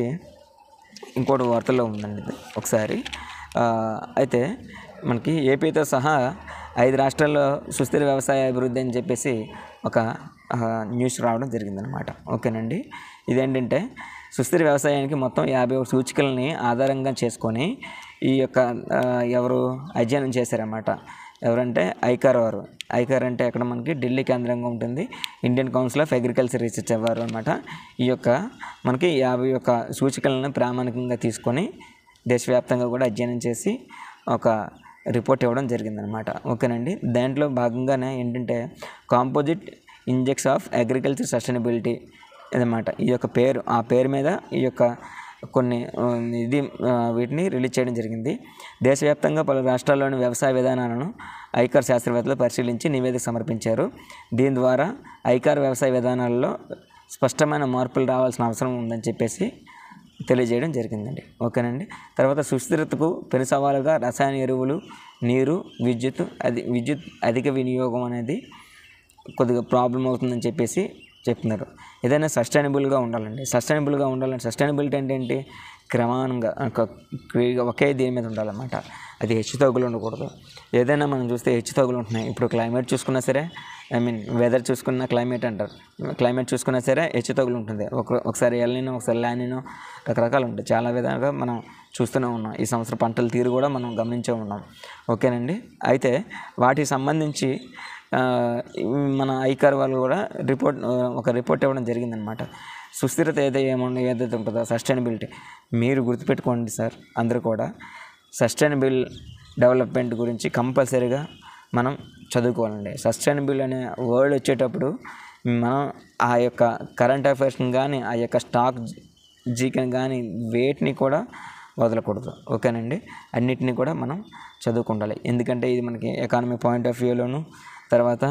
ఇంకోటి వార్తల్లో ఉందండి ఇది ఒకసారి ఆ, అయితే మనకి ఏపీతో సహా ఐదు రాష్ట్రాల్లో సుస్థిర వ్యవసాయ అభివృద్ధి అని చెప్పేసి ఒక ఆ, న్యూస్ రావడం జరిగిందనమాట ఓకేనండి ఇదేంటంటే సుస్థిర వ్యవసాయానికి మొత్తం యాభై ఒక సూచికలని ఆధారంగా చేసుకొని ఈ యొక్క ఆ, ఎవరు అధ్యయనం చేశారన్నమాట ఎవరంటే ఐకార్ వారు ఐకార్ అంటే ఎక్కడ మనకి ఢిల్లీ కేంద్రంగా ఉంటుంది Indian council of agriculture research అవ్వారు అనమాట ఈ యొక్క మనకి యాభై యొక్క సూచికలను ప్రామాణికంగా తీసుకొని దేశవ్యాప్తంగా కూడా అధ్యయనం చేసి ఒక రిపోర్ట్ ఇవ్వడం జరిగిందనమాట ఓకేనండి దాంట్లో భాగంగానే ఏంటంటే composite index of agriculture sustainability ఇదన్నమాట ఈ యొక్క పేరు ఆ పేరు మీద ఈ యొక్క కొన్ని ఆ, ఇది ఆ, వీటిని రిలీజ్ చేయడం జరిగింది దేశవ్యాప్తంగా పలు రాష్ట్రాల్లోని వ్యవసాయ విధానాలను ఐకార్ శాస్త్రవేత్తలు పరిశీలించి నివేదిక సమర్పించారు దీని ద్వారా ఐకార్ వ్యవసాయ విధానాల్లో స్పష్టమైన మార్పులు రావాల్సిన అవసరం ఉందని చెప్పేసి తెలియజేయడం జరిగిందండి ఓకేనండి తర్వాత సుస్థిరతకు పెను సవాలుగా రసాయన ఎరువులు నీరు విద్యుత్ అది విద్యుత్ అధిక వినియోగం అనేది కొద్దిగా ప్రాబ్లం అవుతుందని చెప్పేసి చెప్తున్నారు ఏదైనా సస్టైనబుల్గా ఉండాలండి సస్టైనబుల్గా ఉండాలంటే సస్టైనబిలిటీ అంటే ఏంటి క్రమానుగా ఒక క్లియర్గా ఒకే దీని మీద ఉండాలన్నమాట అది హెచ్చు తగ్గులు ఉండకూడదు ఏదైనా మనం చూస్తే హెచ్చు తగ్గులు ఉంటున్నాయి ఇప్పుడు క్లైమేట్ చూసుకున్నా సరే ఐ మీన్ వెదర్ చూసుకున్న క్లైమేట్ అంటారు క్లైమేట్ చూసుకున్నా సరే హెచ్చు తగ్గులు ఉంటుంది ఒక ఒకసారి ఎల్నినో ఒకసారి లానినో రకరకాలు ఉంటాయి చాలా విధాలుగా మనం చూస్తూనే ఉన్నాం ఈ సంవత్సరం పంటల తీరు కూడా మనం గమనించే ఉన్నాం ఓకేనండి అయితే వాటికి సంబంధించి ఆ, మన ఐకార్ వాళ్ళు కూడా రిపోర్ట్ ఆ, ఒక రిపోర్ట్ ఇవ్వడం జరిగిందనమాట సుస్థిరత ఏదైతే ఏమన్నా ఏదైతే ఉంటుందో సస్టైనబిలిటీ మీరు గుర్తుపెట్టుకోండి సార్ అందరూ కూడా సస్టైనబుల్ డెవలప్మెంట్ గురించి కంపల్సరీగా మనం చదువుకోవాలండి సస్టైనబుల్ అనే వర్డ్ వచ్చేటప్పుడు మనం ఆ యొక్క కరెంట్ అఫైర్స్ని కానీ ఆ యొక్క స్టాక్ జీకెన్ కానీ వేటిని కూడా వదలకూడదు ఓకేనండి అన్నిటినీ కూడా మనం చదువుకుండాలి ఎందుకంటే ఇది మనకి ఎకానమీ పాయింట్ ఆఫ్ వ్యూలోను తర్వాత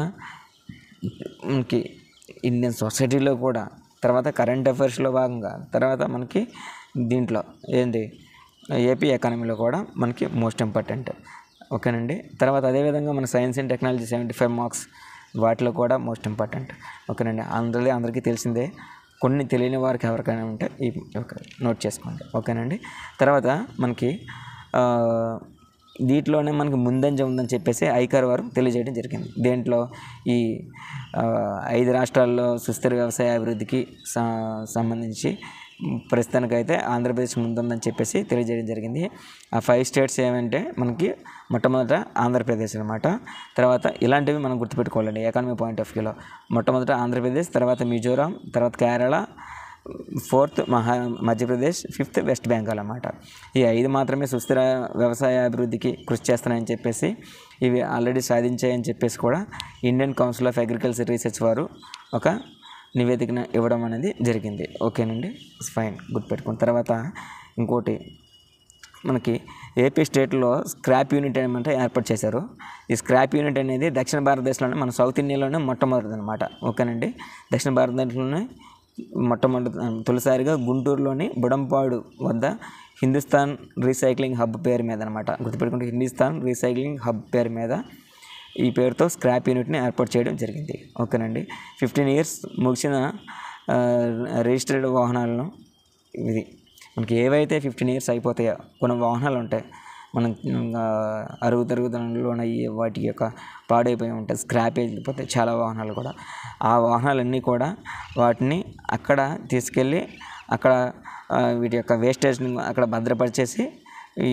మనకి ఇండియన్ సొసైటీలో కూడా తర్వాత కరెంట్ అఫైర్స్లో భాగంగా తర్వాత మనకి దీంట్లో ఏంటి ఏపీ ఎకానమీలో కూడా మనకి మోస్ట్ ఇంపార్టెంట్ ఓకేనండి తర్వాత అదేవిధంగా మన science and technology seventy five marks వాటిలో కూడా మోస్ట్ ఇంపార్టెంట్ ఓకేనండి అందరిది అందరికీ తెలిసిందే కొన్ని తెలియని వారికి ఎవరికైనా ఉంటే ఈ ఒక నోట్ చేసుకోండి ఓకేనండి తర్వాత మనకి ఆ, దీంట్లోనే మనకి ముందంజ ఉందని చెప్పేసి ఐకార్ వారు తెలియజేయడం జరిగింది దేంట్లో ఈ ఆ, ఐదు రాష్ట్రాల్లో సుస్థిర వ్యవసాయ అభివృద్ధికి స- సంబంధించి ప్రస్తుతానికైతే ఆంధ్రప్రదేశ్ ముందుందని చెప్పేసి తెలియజేయడం జరిగింది ఆ ఫైవ్ స్టేట్స్ ఏమంటే మనకి మొట్టమొదట ఆంధ్రప్రదేశ్ అనమాట తర్వాత ఇలాంటివి మనం గుర్తుపెట్టుకోవాలండి ఎకానమీ పాయింట్ ఆఫ్ వ్యూలో మొట్టమొదట ఆంధ్రప్రదేశ్ తర్వాత మిజోరాం తర్వాత కేరళ ఫోర్త్ మహా మధ్యప్రదేశ్ ఫిఫ్త్ వెస్ట్ బెంగాల్ అన్నమాట ఈ ఐదు మాత్రమే సుస్థిర వ్యవసాయ అభివృద్ధికి కృషి చేస్తున్నాయని చెప్పేసి ఇవి ఆల్రెడీ సాధించాయని చెప్పేసి కూడా Indian council of agriculture research వారు ఒక నివేదికను ఇవ్వడం అనేది జరిగింది ఓకేనండి ఫైన్ గుర్తుపెట్టుకున్న తర్వాత ఇంకోటి మనకి ఏపీ స్టేట్లో స్క్రాప్ యూనిట్ ఏమంటే ఏర్పాటు చేశారు ఈ స్క్రాప్ యూనిట్ అనేది దక్షిణ భారతదేశంలోనే మన సౌత్ ఇండియాలోనే మొట్టమొదటిది అనమాట ఓకేనండి దక్షిణ భారతదేశంలోనే మొట్టమొదటి తొలిసారిగా గుంటూరులోని బుడంపాడు వద్ద హిందుస్థాన్ రీసైక్లింగ్ హబ్ పేరు మీద అనమాట గుర్తుపెట్టుకుంటే హిందుస్థాన్ రీసైక్లింగ్ హబ్ పేరు మీద ఈ పేరుతో స్క్రాప్ యూనిట్ని ఏర్పాటు చేయడం జరిగింది ఓకేనండి ఫిఫ్టీన్ ఇయర్స్ ముగిసిన ఆ, రిజిస్టర్డ్ వాహనాలను ఇది మనకి ఏవైతే ఫిఫ్టీన్ ఇయర్స్ అయిపోతాయో కొన్ని వాహనాలు ఉంటాయి మనం ఆ, అరుగు తరుగుదలలోన ఈ వాటి యొక్క పాడైపోయి ఉంటాయి స్క్రాపేజ్ అయిపోతాయి చాలా వాహనాలు కూడా ఆ వాహనాలన్నీ కూడా వాటిని అక్కడ తీసుకెళ్ళి అక్కడ ఆ, వీటి యొక్క వేస్టేజ్ని అక్కడ భద్రపరిచేసి ఈ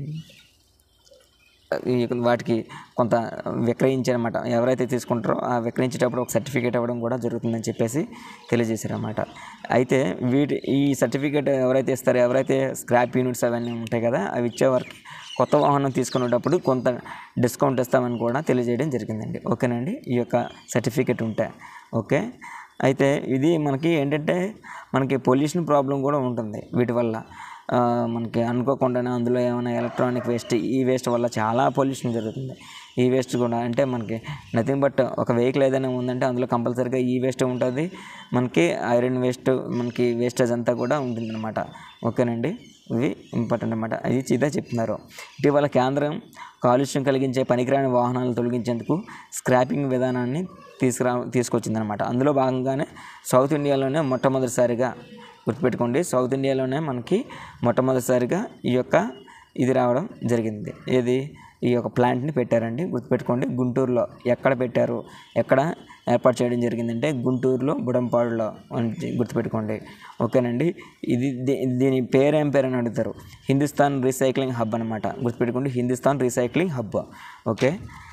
ఈ వాటికి కొంత విక్రయించారన్నమాట ఎవరైతే తీసుకుంటారో ఆ విక్రయించేటప్పుడు ఒక సర్టిఫికేట్ ఇవ్వడం కూడా జరుగుతుందని చెప్పేసి తెలియజేశారన్నమాట అయితే వీటి ఈ సర్టిఫికేట్ ఎవరైతే ఇస్తారో ఎవరైతే స్క్రాప్ యూనిట్స్ అవన్నీ ఉంటాయి కదా అవి ఇచ్చే వారికి కొత్త వాహనం తీసుకునేటప్పుడు కొంత డిస్కౌంట్ ఇస్తామని కూడా తెలియజేయడం జరిగిందండి ఓకేనండి ఈ యొక్క సర్టిఫికేట్ ఉంటే ఓకే అయితే ఇది మనకి ఏంటంటే మనకి పొల్యూషన్ ప్రాబ్లం కూడా ఉంటుంది వీటి వల్ల ఆ, మనకి అనుకోకుండానే అందులో ఏమైనా ఎలక్ట్రానిక్ వేస్ట్ ఈ వేస్ట్ వల్ల చాలా పొల్యూషన్ జరుగుతుంది ఈ వేస్ట్ కూడా అంటే మనకి నథింగ్ బట్ ఒక వెహికల్ ఏదైనా ఉందంటే అందులో కంపల్సరీగా ఈ వేస్ట్ ఉంటుంది మనకి ఐరన్ వేస్ట్ మనకి వేస్టేజ్ అంతా కూడా ఉంటుందన్నమాట ఓకేనండి ఇవి ఇంపార్టెంట్ అనమాట అది చీదా చెప్తున్నారు ఇటీవల కేంద్రం కాలుష్యం కలిగించే పనికిరాని వాహనాలు తొలగించేందుకు స్క్రాపింగ్ విధానాన్ని తీసుకురా తీసుకొచ్చిందనమాట అందులో భాగంగానే సౌత్ ఇండియాలోనే మొట్టమొదటిసారిగా గుర్తుపెట్టుకోండి సౌత్ ఇండియాలోనే మనకి మొట్టమొదటిసారిగా ఈ యొక్క ఇది రావడం జరిగింది ఏది ఈ యొక్క ప్లాంట్ని పెట్టారండి గుర్తుపెట్టుకోండి గుంటూరులో ఎక్కడ పెట్టారు ఎక్కడ ఏర్పాటు చేయడం జరిగిందంటే గుంటూరులో బుడంపాడులో అని గుర్తుపెట్టుకోండి ఓకేనండి ఇది దీ- దీని పేరు ఏం పేరు అని అడుగుతారు హిందుస్థాన్ రీసైక్లింగ్ హబ్ అనమాట గుర్తుపెట్టుకోండి హిందుస్థాన్ రీసైక్లింగ్ హబ్ ఓకే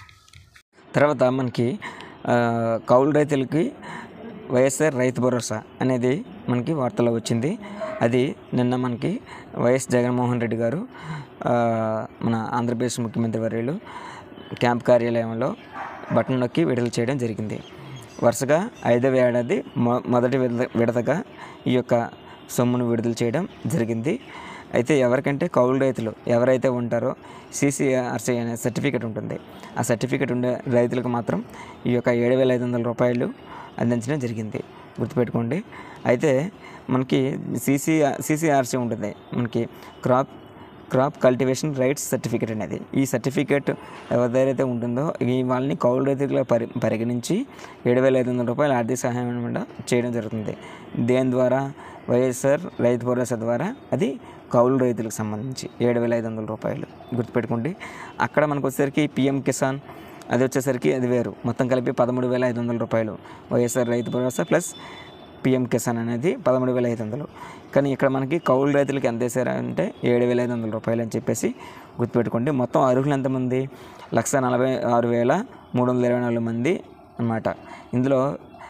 తర్వాత మనకి ఆ, కౌలు రైతులకి వైఎస్ఆర్ రైతు భరోసా అనేది మనకి వార్తలో వచ్చింది అది నిన్న మనకి వైఎస్ జగన్మోహన్ రెడ్డి గారు ఆ, మన ఆంధ్రప్రదేశ్ ముఖ్యమంత్రి వర్యులు క్యాంప్ కార్యాలయంలో బటన్ నొక్కి విడుదల చేయడం జరిగింది వరుసగా ఐదవ ఏడాది మొ మొదటి విడత విడతగా ఈ యొక్క సొమ్మును విడుదల చేయడం జరిగింది అయితే ఎవరికంటే కౌలు రైతులు ఎవరైతే ఉంటారో సిసిఆర్సి అనే సర్టిఫికేట్ ఉంటుంది ఆ సర్టిఫికేట్ ఉండే రైతులకు మాత్రం ఈ యొక్క ఏడు వేల ఐదు వందల రూపాయలు అందించడం జరిగింది గుర్తుపెట్టుకోండి అయితే మనకి సిసి సిసిఆర్సి ఉంటుంది మనకి crop crop cultivation rights certificate అనేది ఈ సర్టిఫికేట్ ఎవరిదైతే ఉంటుందో ఈ వాళ్ళని కౌలు రైతులుగా పరి పరిగణించి ఏడు వేల ఐదు వందల రూపాయల ఆర్థిక సహాయం అనమాట చేయడం జరుగుతుంది దేని ద్వారా వైఎస్ఆర్ రైతు భరోసా ద్వారా అది కౌలు రైతులకు సంబంధించి ఏడు వేల ఐదు వందల రూపాయలు గుర్తుపెట్టుకోండి అక్కడ మనకు వచ్చేసరికి పిఎం కిసాన్ అది వచ్చేసరికి అది వేరు మొత్తం కలిపి పదమూడు వేల ఐదు వందల రూపాయలు వైఎస్ఆర్ రైతు భరోసా ప్లస్ పిఎం కిసాన్ అనేది పదమూడు వేల ఐదు వందలు కానీ ఇక్కడ మనకి కౌలు రైతులకి ఎంత వేసారు అంటే ఏడు వేల ఐదు వందల రూపాయలు అని చెప్పేసి గుర్తుపెట్టుకోండి మొత్తం అర్హులు ఎంతమంది లక్ష నలభై ఆరు వేల మూడు వందల ఇరవై నాలుగు మంది అన్నమాట ఇందులో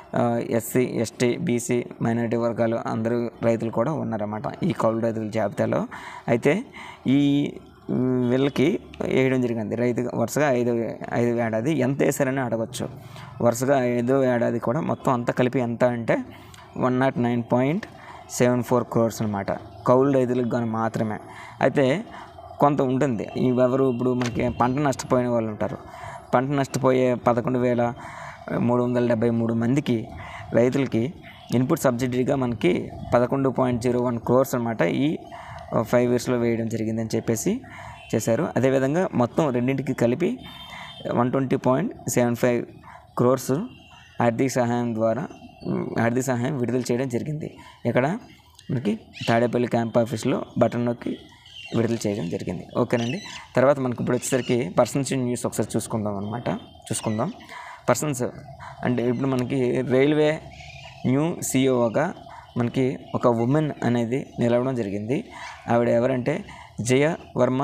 ఎస్సీ ఎస్టీ బీసీ మైనారిటీ వర్గాలు అందరూ రైతులు కూడా ఉన్నారన్నమాట ఈ కౌలు రైతుల జాబితాలో అయితే ఈ మ్, వీళ్ళకి వేయడం జరిగింది రైతు వరుసగా ఐదు ఐదు ఏడాది ఎంత వేసారని అడగచ్చు వరుసగా ఐదో ఏడాది కూడా మొత్తం అంతా కలిపి ఎంత అంటే one nought nine point seven four crores అనమాట కౌలు రైతులకు కానీ మాత్రమే అయితే కొంత ఉంటుంది ఎవరు ఇప్పుడు మనకి పంట నష్టపోయిన వాళ్ళు ఉంటారు పంట నష్టపోయే పదకొండు వేల మూడు వందల డెబ్బై మూడు మందికి రైతులకి ఇన్పుట్ సబ్సిడీగా మనకి పదకొండు పాయింట్ జీరో వన్ క్రోర్స్ అనమాట ఈ ఫైవ్ ఇయర్స్లో వేయడం జరిగిందని చెప్పేసి చేశారు అదేవిధంగా మొత్తం రెండింటికి కలిపి one twenty point seven five crores ఆర్థిక సహాయం ద్వారా ఉమ్, ఆర్థిక సహాయం విడుదల చేయడం జరిగింది ఇక్కడ మనకి తాడేపల్లి క్యాంప్ ఆఫీస్లో బటన్ నొక్కి విడుదల చేయడం జరిగింది ఓకేనండి తర్వాత మనకి ఇప్పుడు వచ్చేసరికి పర్సన్స్ న్యూస్ ఒకసారి చూసుకుందాం అనమాట చూసుకుందాం పర్సన్స్ అంటే ఇప్పుడు మనకి రైల్వే న్యూ సిఇఓగా మనకి ఒక ఉమెన్ అనేది నిలవడం జరిగింది ఆవిడ ఎవరంటే జయ వర్మ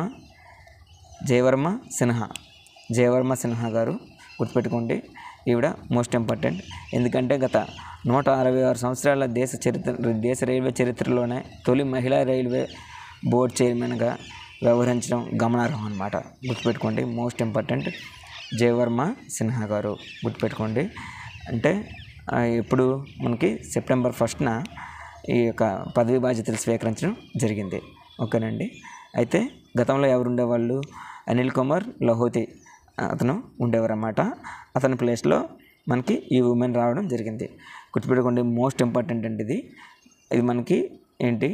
జయవర్మ సిన్హా జయవర్మ సిన్హా గారు గుర్తుపెట్టుకోండి ఈవిడ మోస్ట్ ఇంపార్టెంట్ ఎందుకంటే గత నూట అరవై ఆరు సంవత్సరాల దేశ చరిత్ర దేశ రైల్వే చరిత్రలోనే తొలి మహిళా రైల్వే బోర్డ్ చైర్మన్గా వ్యవహరించడం గమనార్హం అనమాట గుర్తుపెట్టుకోండి మోస్ట్ ఇంపార్టెంట్ జయవర్మ సిన్హా గారు గుర్తుపెట్టుకోండి అంటే ఆ, ఇప్పుడు మనకి సెప్టెంబర్ ఫస్ట్న ఈ యొక్క పదవి బాధ్యతలు స్వీకరించడం జరిగింది ఓకేనండి అయితే గతంలో ఎవరు ఉండేవాళ్ళు అనిల్ కుమార్ లహోతి అతను ఉండేవారు అన్నమాట అతని ప్లేస్లో మనకి ఈ ఉమెన్ రావడం జరిగింది గుర్తుపెట్టుకోండి మోస్ట్ ఇంపార్టెంట్ అండి ఇది ఇది మనకి ఏంటి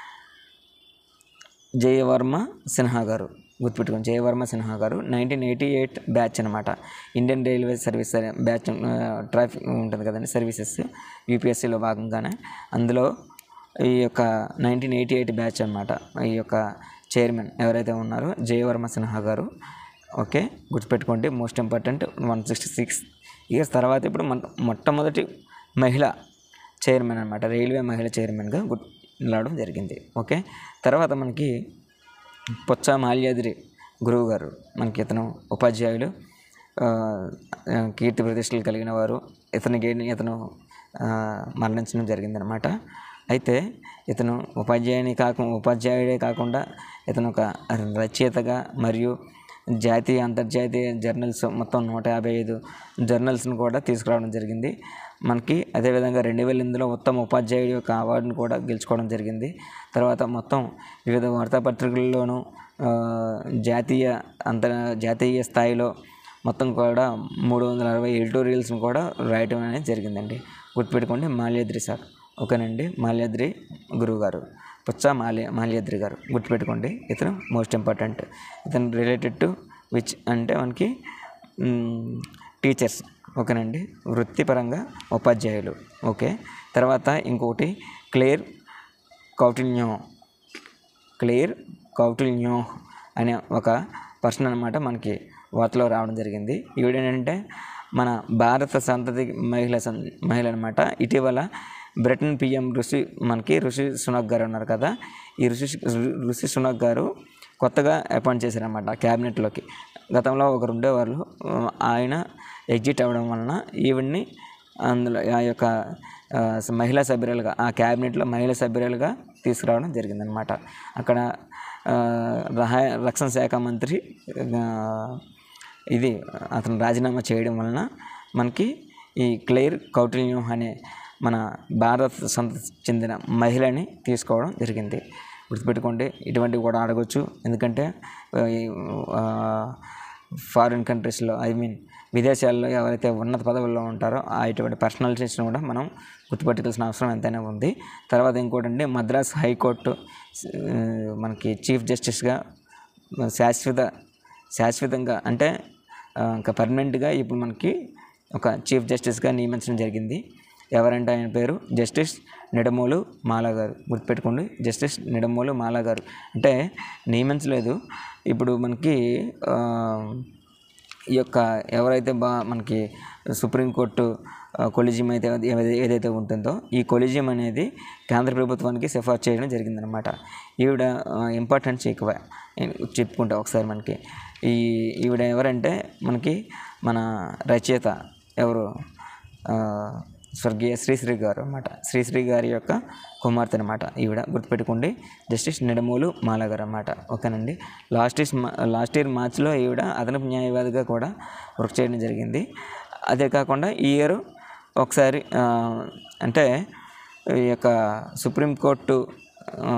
జయవర్మ సిన్హా గారు గుర్తుపెట్టుకోండి జయవర్మ సిన్హా గారు నైన్టీన్ ఎయిటీ ఎయిట్ బ్యాచ్ అనమాట Indian railway service batch traffic ఉంటుంది కదండి సర్వీసెస్ యూపీఎస్సీలో భాగంగానే అందులో ఈ యొక్క నైన్టీన్ ఎయిటీ ఎయిట్ బ్యాచ్ అనమాట ఈ యొక్క చైర్మన్ ఎవరైతే ఉన్నారో జయవర్మ సిన్హా గారు ఓకే గుర్తుపెట్టుకోండి most important one sixty six years తర్వాత ఇప్పుడు మన మొట్టమొదటి మహిళ చైర్మన్ అనమాట రైల్వే మహిళ చైర్మన్గా గుర్తు నిలవడం జరిగింది ఓకే తర్వాత మనకి పొచ్చ మాల్యాద్రి గురువు గారు మనకి ఇతను ఉపాధ్యాయులు ఆ, ఆ, కీర్తి ప్రతిష్టలు కలిగిన వారు ఇతనికి ఇతను ఆ, మరణించడం జరిగిందనమాట అయితే ఇతను ఉపాధ్యాయుని కాక ఉపాధ్యాయుడే కాకుండా ఇతను ఒక రచయితగా మరియు జాతీయ అంతర్జాతీయ జర్నల్స్ మొత్తం నూట యాభై ఐదు జర్నల్స్ని కూడా తీసుకురావడం జరిగింది మనకి అదేవిధంగా రెండు వేల ఎనిమిదిలో ఉత్తమ ఉపాధ్యాయుడి యొక్క అవార్డును కూడా గెలుచుకోవడం జరిగింది తర్వాత మొత్తం వివిధ వార్తాపత్రికల్లోనూ ఆ, జాతీయ అంతర్ జాతీయ స్థాయిలో మొత్తం కూడా మూడు వందల అరవై ఎడిటోరియల్స్ని కూడా రాయటం అనేది జరిగిందండి గుర్తుపెట్టుకోండి మాల్యాద్రి సార్ ఓకేనండి మాల్యాద్రి గురువు గారు పుచ్చ మాల్య మాల్యాద్రి గారు గుర్తుపెట్టుకోండి ఇతను మోస్ట్ ఇంపార్టెంట్ ఇతను రిలేటెడ్ టు విచ్ అంటే మనకి టీచర్స్ ఓకేనండి వృత్తిపరంగా ఉపాధ్యాయులు ఓకే తర్వాత ఇంకొకటి క్లియర్ కౌటిల్యం క్లియర్ కౌటిల్యో అనే ఒక పర్సన్ అనమాట మనకి వార్తలో రావడం జరిగింది ఈవిడేంటంటే మన భారత సంతతి మహిళ సం- మహిళ అనమాట ఇటీవల బ్రిటన్ పిఎం ఋషి మనకి ఋషి సునక్ గారు ఉన్నారు కదా ఈ ఋషి ఋషి సునక్ గారు కొత్తగా అపాయింట్ చేశారనమాట క్యాబినెట్లోకి గతంలో ఒకరు ఉండేవాళ్ళు ఆయన ఎగ్జిట్ అవ్వడం వలన ఈవిడ్ని అందులో ఆ యొక్క ఆ, స- మహిళా సభ్యురాలుగా ఆ క్యాబినెట్లో మహిళా సభ్యురాలుగా తీసుకురావడం జరిగిందనమాట అక్కడ ఆ, రహా రక్షణ శాఖ మంత్రి ఆ, ఇది అతను రాజీనామా చేయడం వలన మనకి ఈ క్లెయిర్ కౌటిల్యం అనే మన భారత్ సంత చెందిన మహిళని తీసుకోవడం జరిగింది గుర్తుపెట్టుకోండి ఇటువంటివి కూడా అడగొచ్చు ఎందుకంటే ఆ, ఈ, ఆ, ఫారిన్ కంట్రీస్లో ఐ మీన్ విదేశాల్లో ఎవరైతే ఉన్నత పదవుల్లో ఉంటారో ఆ ఇటువంటి పర్సనాలిటీస్ని కూడా మనం గుర్తుపెట్టుకోవాల్సిన అవసరం ఎంతైనా ఉంది తర్వాత ఇంకోటండి మద్రాస్ హైకోర్టు ఆ, మనకి చీఫ్ జస్టిస్గా శాశ్వత శాశ్వతంగా అంటే ఆ, ఇంకా పర్మనెంట్గా ఇప్పుడు మనకి ఒక చీఫ్ జస్టిస్గా నియమించడం జరిగింది ఎవరంటే ఆయన పేరు జస్టిస్ నిడమోలు మాలా గారు గుర్తుపెట్టుకోండి జస్టిస్ నిడమోలు మాలా గారు అంటే నియమించలేదు ఇప్పుడు మనకి ఆ, ఈ యొక్క ఎవరైతే బా మనకి సుప్రీంకోర్టు ఆ, కొలిజియం అయితే ఏదై- ఏదైతే ఉంటుందో ఈ కొలిజియం అనేది కేంద్ర ప్రభుత్వానికి సిఫార్సు చేయడం జరిగిందనమాట ఈవిడ ఇంపార్టెన్స్ ఎక్కువ చెప్పుకుంటా ఒకసారి మనకి ఈ ఈవిడ ఎవరంటే మనకి మన రచయిత ఎవరు ఆ, స్వర్గీయ శ్రీశ్రీ గారు అనమాట శ్రీశ్రీ గారి యొక్క కుమార్తె అనమాట ఈవిడ గుర్తుపెట్టుకోండి జస్టిస్ నిడమూలు మాల గారు అనమాట ఓకేనండి లాస్ట్ ఇస్ లాస్ట్ ఇయర్ మార్చ్లో ఈవిడ అదనపు న్యాయవాదిగా కూడా వర్క్ చేయడం జరిగింది అదే కాకుండా ఈ ఇయర్ ఒకసారి ఆ, అంటే ఈ యొక్క సుప్రీంకోర్టు ఆ,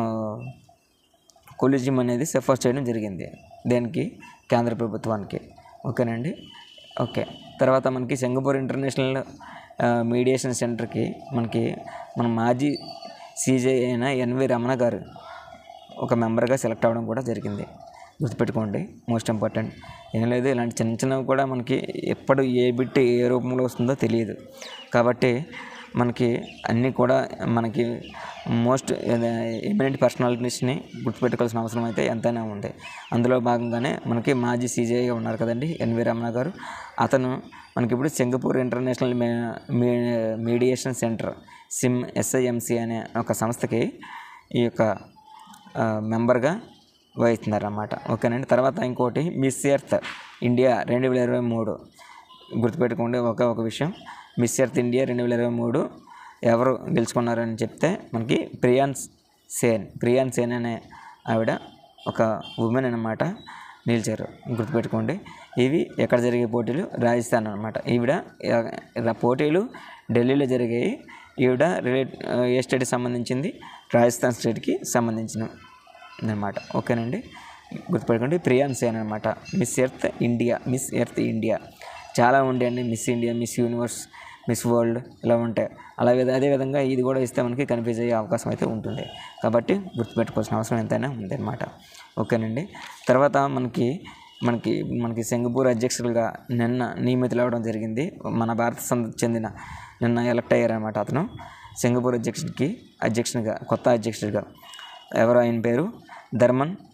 కొలిజియం అనేది సిఫార్సు చేయడం జరిగింది దేనికి కేంద్ర ప్రభుత్వానికి ఓకేనండి ఓకే తర్వాత మనకి సింగపూర్ ఇంటర్నేషనల్ ఆ, మీడియేషన్ సెంటర్కి మనకి మన మాజీ సీజే అయిన ఎన్వి రమణ గారు ఒక మెంబర్గా సెలెక్ట్ అవ్వడం కూడా జరిగింది గుర్తుపెట్టుకోండి మోస్ట్ ఇంపార్టెంట్ ఏం లేదు ఇలాంటి చిన్న చిన్నవి కూడా మనకి ఎప్పుడు ఏ బిట్ ఏ రూపంలో వస్తుందో తెలియదు కాబట్టి మనకి అన్నీ కూడా మనకి మోస్ట్ ఎమినెంట్ పర్సనాలిటీస్ని గుర్తుపెట్టుకోవాల్సిన అవసరం అయితే ఎంతైనా ఉంది అందులో భాగంగానే మనకి మాజీ సీజేగా ఉన్నారు కదండి ఎన్వి రమణ గారు అతను మనకి ఇప్పుడు సింగపూర్ ఇంటర్నేషనల్ మే మీ- మీడియేషన్ సెంటర్ సిమ్ ఎస్ఐఎంసి అనే ఒక సంస్థకి ఈ యొక్క ఆ, మెంబర్గా వహిస్తున్నారన్నమాట ఓకేనండి తర్వాత ఇంకోటి మిస్ ఎర్త్ ఇండియా రెండు వేల ఇరవై మూడు గుర్తుపెట్టుకోండి ఒకే ఒక విషయం మిస్ ఎర్త్ ఇండియా రెండు వేల ఇరవై మూడు ఎవరు గెలుచుకున్నారని చెప్తే మనకి ప్రియాన్స్ సేన్ ప్రియాన్ సేన్ అనే ఆవిడ ఒక ఉమెన్ అనమాట నిలిచారు గుర్తుపెట్టుకోండి ఇవి ఎక్కడ జరిగే పోటీలు రాజస్థాన్ అనమాట ఈవిడ ఆ, పోటీలు ఢిల్లీలో జరిగాయి ఈవిడ రిలేట్ ఏ స్టేట్కి సంబంధించింది రాజస్థాన్ స్టేట్కి సంబంధించిన అనమాట ఓకేనండి గుర్తుపెట్టుకోండి ప్రియాన్ సేన్ అనమాట Miss Earth India Miss Earth India చాలా ఉంటాయండి Miss India Miss Universe Miss World ఇలా ఉంటాయి అలాగే అదేవిధంగా ఇది కూడా ఇస్తే మనకి కన్ఫ్యూజ్ అయ్యే అవకాశం అయితే ఉంటుంది కాబట్టి గుర్తుపెట్టుకోవాల్సిన అవసరం ఎంతైనా ఉంది అనమాట ఓకేనండి తర్వాత మనకి మనకి మనకి సింగపూర్ అధ్యక్షులుగా నిన్న నియమితులు అవ్వడం జరిగింది మన భారత సంతతికి చెందిన నిన్న ఎలక్ట్ అయ్యారనమాట అతను సింగపూర్ అధ్యక్షుడికి అధ్యక్షునిగా కొత్త అధ్యక్షుడిగా ఎవరు ఆయన పేరు ధర్మన్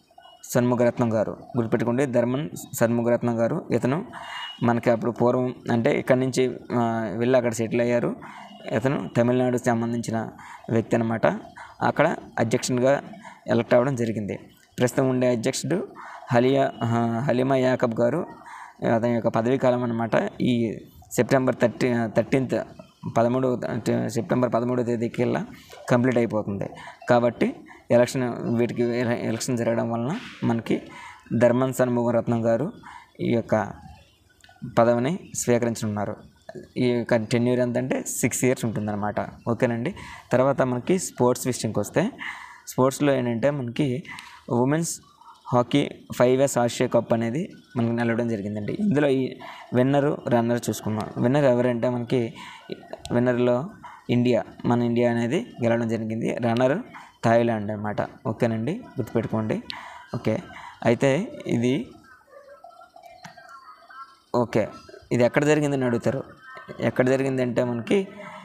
షణ్ముఖరత్నం గారు గుర్తుపెట్టుకోండి ధర్మన్ షణ్ముఖరత్నం గారు ఇతను మనకి అప్పుడు పూర్వం అంటే ఇక్కడి నుంచి ఆ, వెళ్ళి అక్కడ సెటిల్ అయ్యారు ఇతను తమిళనాడుకి సంబంధించిన వ్యక్తి అనమాట అక్కడ అధ్యక్షునిగా ఎలక్ట్ అవ్వడం జరిగింది ప్రస్తుతం ఉండే అధ్యక్షుడు హలియా ఆ, హలీమా యాకబ్ గారు అతని యొక్క పదవీ కాలం అనమాట ఈ సెప్టెంబర్ థర్టీ థర్టీన్త్ పదమూడవ అంటే సెప్టెంబర్ పదమూడవ తేదీకల్లా కంప్లీట్ అయిపోతుంది కాబట్టి ఎలక్షన్ వీటికి ఎల- ఎలక్షన్ జరగడం వలన మనకి ధర్మన్ షణ్ముఖరత్నం గారు ఈ యొక్క పదవిని స్వీకరించనున్నారు ఈ యొక్క టెన్యూర్ ఎంత అంటే సిక్స్ ఇయర్స్ ఉంటుందన్నమాట ఓకేనండి తర్వాత మనకి స్పోర్ట్స్ విషయంకి వస్తే స్పోర్ట్స్లో ఏంటంటే మనకి women's hockey five years Asia cup అనేది మనకి నిలవడం జరిగిందండి ఇందులో ఈ విన్నరు రన్నర్ చూసుకున్నాం విన్నర్ ఎవరంటే మనకి విన్నర్లో ఇండియా మన ఇండియా అనేది గెలవడం జరిగింది రన్నర్ థాయిలాండ్ అనమాట ఓకేనండి గుర్తుపెట్టుకోండి ఓకే అయితే ఇది ఓకే ఇది ఎక్కడ జరిగిందని అడుగుతారు ఎక్కడ జరిగిందంటే మనకి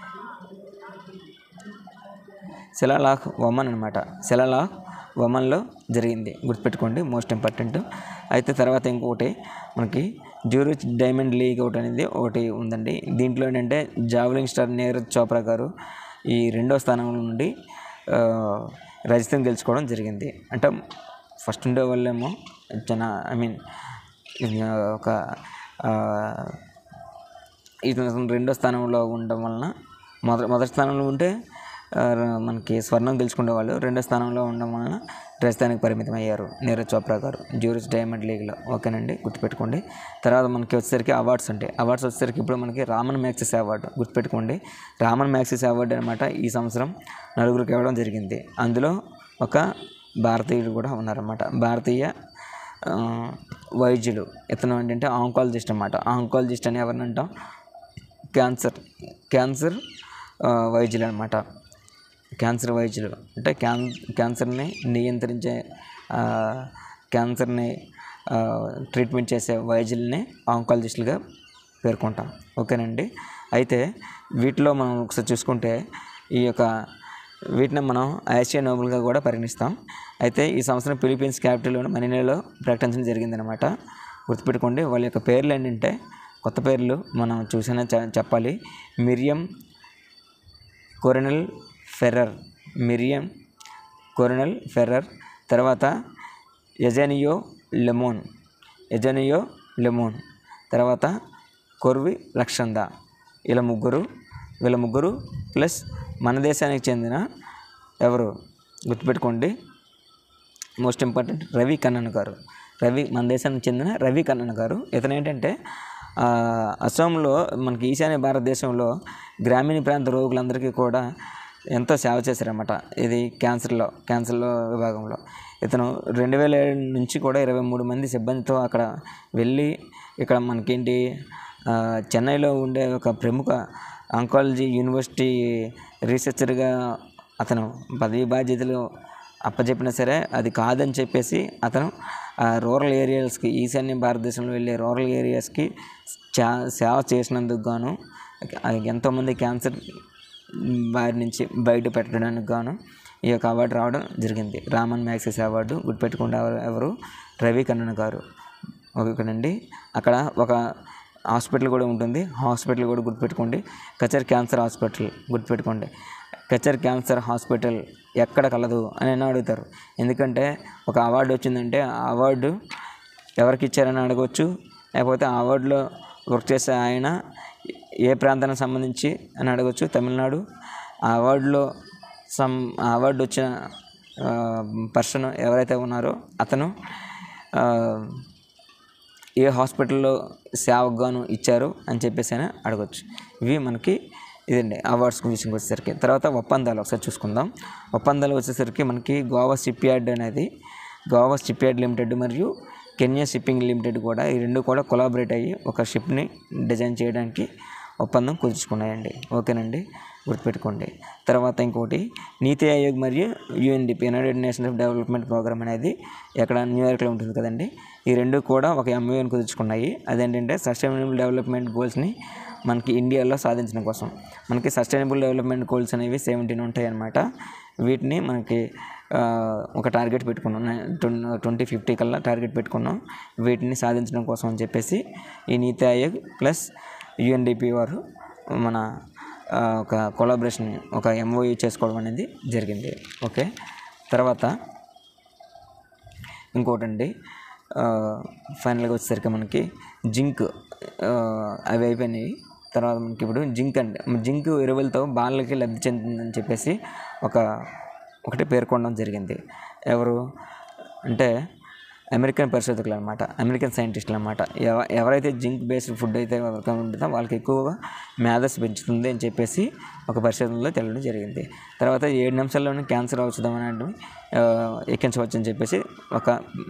శిలాలాహ్ వమన్ అనమాట శిలాలాహ్ వమన్లో జరిగింది గుర్తుపెట్టుకోండి మోస్ట్ ఇంపార్టెంట్ అయితే తర్వాత ఇంకొకటి మనకి జ్యూరిచ్ డైమండ్ లీగ్ ఒకటి అనేది ఒకటి ఉందండి దీంట్లో ఏంటంటే జావలింగ్ స్టార్ నీరజ్ చోప్రా గారు ఈ రెండో స్థానం నుండి ఆ, రజతం గెలుచుకోవడం జరిగింది అంటే ఫస్ట్ ఉండే వాళ్ళేమో జన ఐ మీన్ ఒక ఆ, ఇతను రెండో స్థానంలో ఉండడం వలన మొదటి మొదటి స్థానంలో ఉంటే ఆ, మనకి స్వర్ణం గెలుచుకునే వాళ్ళు రెండో స్థానంలో ఉండడం వలన రాజధానికి పరిమితం అయ్యారు నీరజ్ చోప్రా గారు జ్యూరిస్ డైమండ్ లీగ్లో ఓకేనండి గుర్తుపెట్టుకోండి తర్వాత మనకి వచ్చేసరికి అవార్డ్స్ ఉంటాయి అవార్డ్స్ వచ్చేసరికి ఇప్పుడు మనకి రామన్ మ్యాక్సిస్ అవార్డు గుర్తుపెట్టుకోండి రామన్ మ్యాక్సిస్ అవార్డు అనమాట ఈ సంవత్సరం నలుగురికి ఇవ్వడం జరిగింది అందులో ఒక భారతీయుడు కూడా ఉన్నారన్నమాట భారతీయ ఆ, వైద్యులు ఇతను ఏంటంటే ఆంకాలజిస్ట్ అనమాట ఆంకాలజిస్ట్ అని ఎవరిని అంటాం క్యాన్సర్ క్యాన్సర్ ఆ, వైద్యులు అనమాట క్యాన్సర్ వైద్యులు అంటే క్యాన్ క్యాన్సర్ని నియంత్రించే ఆ, క్యాన్సర్ని ఆ, ట్రీట్మెంట్ చేసే వైద్యుల్ని ఆంకాలజిస్టులుగా పేర్కొంటాం ఓకేనండి అయితే వీటిలో మనం ఒకసారి చూసుకుంటే ఈ యొక్క వీటిని మనం ఆసియా నోబెల్గా కూడా పరిగణిస్తాం అయితే ఈ సంవత్సరం ఫిలిపీన్స్ క్యాపిటల్లోని మనీలో ప్రకటించడం జరిగిందనమాట గుర్తుపెట్టుకోండి వాళ్ళ యొక్క పేర్లు ఏంటంటే కొత్త పేర్లు మనం చూసిన చెప్పాలి మిరియం కొరెనల్ ఫెర్రర్ మిరియం కొరెనల్ ఫెర్రర్ తర్వాత ఎజనియో లెమోన్ ఎజనియో లెమోన్ తర్వాత కొర్వి లక్షంద వీళ్ళ ముగ్గురు వీళ్ళ ముగ్గురు ప్లస్ మన దేశానికి చెందిన ఎవరు గుర్తుపెట్టుకోండి మోస్ట్ ఇంపార్టెంట్ రవి కన్నన్ గారు రవి మన దేశానికి చెందిన రవి కన్నన్ గారు ఇతను ఏంటంటే ఆ, అస్సాంలో మనకి ఈశాన్య భారతదేశంలో గ్రామీణ ప్రాంత రోగులందరికీ కూడా ఎంతో సేవ చేశారన్నమాట ఇది క్యాన్సర్లో క్యాన్సర్లో విభాగంలో ఇతను రెండు వేల ఏడు నుంచి కూడా ఇరవై మూడు మంది సిబ్బందితో అక్కడ వెళ్ళి ఇక్కడ మనకేంటి ఆ, చెన్నైలో ఉండే ఒక ప్రముఖ ఆంకాలజీ యూనివర్సిటీ రీసెర్చర్గా అతను పదవి బాధ్యతలు అప్పచెప్పినా సరే అది కాదని చెప్పేసి అతను ఆ రూరల్ ఏరియాస్కి ఈశాన్య భారతదేశంలో వెళ్ళే రూరల్ ఏరియాస్కి చా సేవ చేసినందుకు గాను ఆ ఎంతోమంది క్యాన్సర్ బారి నుంచి బయట పెట్టడానికి గాను ఈ యొక్క అవార్డు రావడం జరిగింది రామన్ మ్యాక్సిస్ అవార్డు గుర్తుపెట్టుకుంటే ఎవరు ఎవరు రవి కన్నన్ గారు ఓకేనండి అక్కడ ఒక హాస్పిటల్ కూడా ఉంటుంది హాస్పిటల్ కూడా గుర్తుపెట్టుకోండి కచర్ క్యాన్సర్ హాస్పిటల్ గుర్తుపెట్టుకోండి కచర్ క్యాన్సర్ హాస్పిటల్ ఎక్కడ కలదు అని అని అడుగుతారు ఎందుకంటే ఒక అవార్డు వచ్చిందంటే ఆ అవార్డు ఎవరికి ఇచ్చారని అడగవచ్చు లేకపోతే ఆ అవార్డులో వర్క్ చేసే ఆయన ఏ ప్రాంతానికి సంబంధించి అని అడగవచ్చు తమిళనాడు ఆ అవార్డులో సమ్ ఆ అవార్డు వచ్చిన పర్సన్ ఎవరైతే ఉన్నారో అతను ఆ, ఏ హాస్పిటల్లో సేవకు గాను ఇచ్చారు అని చెప్పేసి అయినా అడగచ్చు ఇవి మనకి ఇదండి అవార్డ్స్ విషయంకి వచ్చేసరికి తర్వాత ఒప్పందాలు ఒకసారి చూసుకుందాం ఒప్పందాలు వచ్చేసరికి మనకి గోవా షిప్ యార్డ్ అనేది గోవా షిప్ యార్డ్ లిమిటెడ్ మరియు కెన్యా షిప్పింగ్ లిమిటెడ్ కూడా ఈ రెండు కూడా కొలాబరేట్ అయ్యి ఒక షిప్ని డిజైన్ చేయడానికి ఒప్పందం కుదుర్చుకున్నాయండి ఓకేనండి గుర్తుపెట్టుకోండి తర్వాత ఇంకోటి నీతి ఆయోగ్ మరియు UNDP united nations of development programme అనేది ఎక్కడ న్యూయార్క్లో ఉంటుంది కదండి ఈ రెండు కూడా ఒక ఎంఓఎన్ కుదుర్చుకున్నాయి అదేంటంటే సస్టైనబుల్ డెవలప్మెంట్ గోల్స్ని మనకి ఇండియాలో సాధించడం కోసం మనకి సస్టైనబుల్ డెవలప్మెంట్ గోల్స్ అనేవి సెవెంటీన్ ఉంటాయి అన్నమాట వీటిని మనకి ఆ, ఒక టార్గెట్ పెట్టుకున్నాం ట్వంటీ ఫిఫ్టీ కల్లా టార్గెట్ పెట్టుకున్నాం వీటిని సాధించడం కోసం అని చెప్పేసి ఈ నీతి ఆయోగ్ ప్లస్ యుఎన్డిపి వారు మన ఆ, ఒక కొలాబరేషన్ ఒక ఎంఓయూ చేసుకోవడం అనేది జరిగింది ఓకే తర్వాత ఇంకోటండి ఫైనల్గా వచ్చేసరికి మనకి జింక్ ఆ, అవి అయిపోయినాయి తర్వాత మనకి ఇప్పుడు జింక్ అంటే జింక్ ఎరువులతో బాలలకి లబ్ధి చెందుతుందని చెప్పేసి ఒక ఒకటి పేర్కొనడం జరిగింది ఎవరు అంటే అమెరికన్ పరిశోధకులు అనమాట అమెరికన్ సైంటిస్టులు అనమాట ఎవ ఎవరైతే జింక్ బేస్డ్ ఫుడ్ అయితే ఎవరికి ఉంటుందో వాళ్ళకి ఎక్కువగా మేధస్ పెంచుతుంది అని చెప్పేసి ఒక పరిశోధనలో తెలవడం జరిగింది తర్వాత ఏడు నిమిషాల్లోనే క్యాన్సర్ ఔషధం అనేది ఎక్కించవచ్చు అని చెప్పేసి ఒక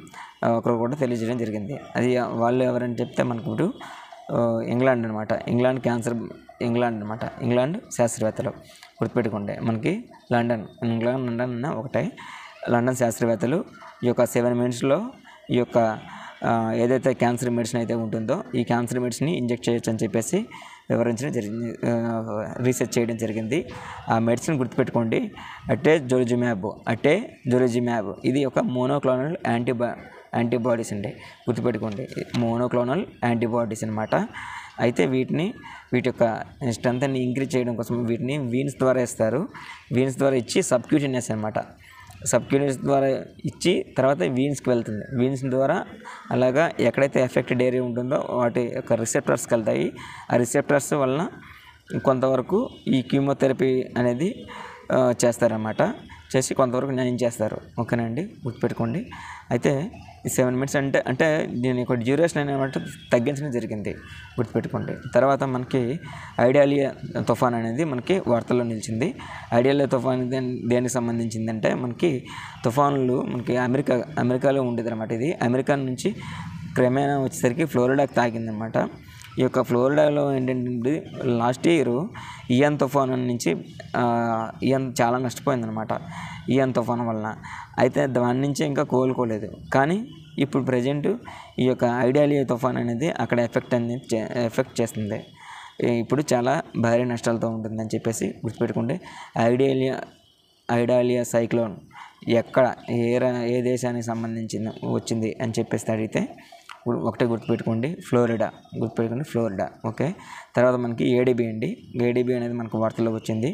ఒకరు కూడా తెలియజేయడం జరిగింది అది వాళ్ళు ఎవరని చెప్తే మనకు ఇప్పుడు ఆ, ఇంగ్లాండ్ అనమాట ఇంగ్లాండ్ క్యాన్సర్ ఇంగ్లాండ్ అనమాట ఇంగ్లాండ్ శాస్త్రవేత్తలు గుర్తుపెట్టుకోండి మనకి లండన్ ఇంగ్లాండ్ లండన్ అన్న ఒకటే లండన్ శాస్త్రవేత్తలు ఈ యొక్క సెవెన్ మినిట్స్లో ఈ యొక్క ఆ, ఏదైతే క్యాన్సర్ మెడిసిన్ అయితే ఉంటుందో ఈ క్యాన్సర్ మెడిసిన్ని ఇంజెక్ట్ చేయొచ్చు అని చెప్పేసి వివరించడం జరిగింది రీసెర్చ్ చేయడం జరిగింది ఆ మెడిసిన్ గుర్తుపెట్టుకోండి అటే జోలిజిమ్యాబ్ అటే జోలిజిమ్యాబ్ ఇది ఒక మోనోక్లోనల్ యాంటీబా యాంటీబాడీస్ అండి గుర్తుపెట్టుకోండి మోనోక్లోనల్ యాంటీబాడీస్ అనమాట అయితే వీటిని వీటి యొక్క స్ట్రెంత్ అని ఇంక్రీజ్ చేయడం కోసం వీటిని వీన్స్ ద్వారా ఇస్తారు వీన్స్ ద్వారా ఇచ్చి సబ్క్యూటినియస్ అనమాట సబ్క్యూటినియస్ ద్వారా ఇచ్చి తర్వాత వీన్స్కి వెళ్తుంది వీన్స్ ద్వారా అలాగా ఎక్కడైతే ఎఫెక్టెడ్ ఏరియా ఉంటుందో వాటి యొక్క రిసెప్టర్స్కి వెళ్తాయి ఆ రిసెప్టర్స్ వలన కొంతవరకు ఈ కీమోథెరపీ అనేది ఆ, చేస్తారన్నమాట చేసి కొంతవరకు నయం చేస్తారు ఓకేనండి గుర్తుపెట్టుకోండి అయితే ఈ సెవెన్ మినిట్స్ అంటే అంటే దీని యొక్క డ్యూరేషన్ అనేది తగ్గించడం జరిగింది గుర్తుపెట్టుకోండి తర్వాత మనకి ఐడియాలియా తుఫాన్ అనేది మనకి వార్తల్లో నిలిచింది ఐడియాలియా తుఫాన్ దేని- దేనికి సంబంధించిందంటే మనకి తుఫానులు మనకి అమెరికా అమెరికాలో ఉండేది అనమాట ఇది అమెరికా నుంచి క్రమేణా వచ్చేసరికి ఫ్లోరిడాకి తాకిందనమాట ఈ యొక్క ఫ్లోరిడాలో ఏంటంటే లాస్ట్ ఇయర్ ఇయన్ తుఫాన్ నుంచి ఆ, ఇయన్ చాలా నష్టపోయిందనమాట ఇయన్ తుఫాన్ వలన అయితే దాని నుంచి ఇంకా కోలుకోలేదు కానీ ఇప్పుడు ప్రజెంట్ ఈ యొక్క ఐడియాలియా తుఫాన్ అనేది అక్కడ ఎఫెక్ట్ అనేది చే- ఎఫెక్ట్ చేస్తుంది ఈ- ఇప్పుడు చాలా భారీ నష్టాలతో ఉంటుందని చెప్పేసి గుర్తుపెట్టుకోండి ఐడియాలియా ఐడాలియా సైక్లోన్ ఎక్కడ ఏ రా- ఏ దేశానికి సంబంధించింది వచ్చింది అని చెప్పేసి అడిగితే గు- ఒకటే గుర్తుపెట్టుకోండి ఫ్లోరిడా గుర్తుపెట్టుకోండి ఫ్లోరిడా ఓకే తర్వాత మనకి ఏడీబీ అండి ఏడీబీ అనేది మనకు వార్తల్లో వచ్చింది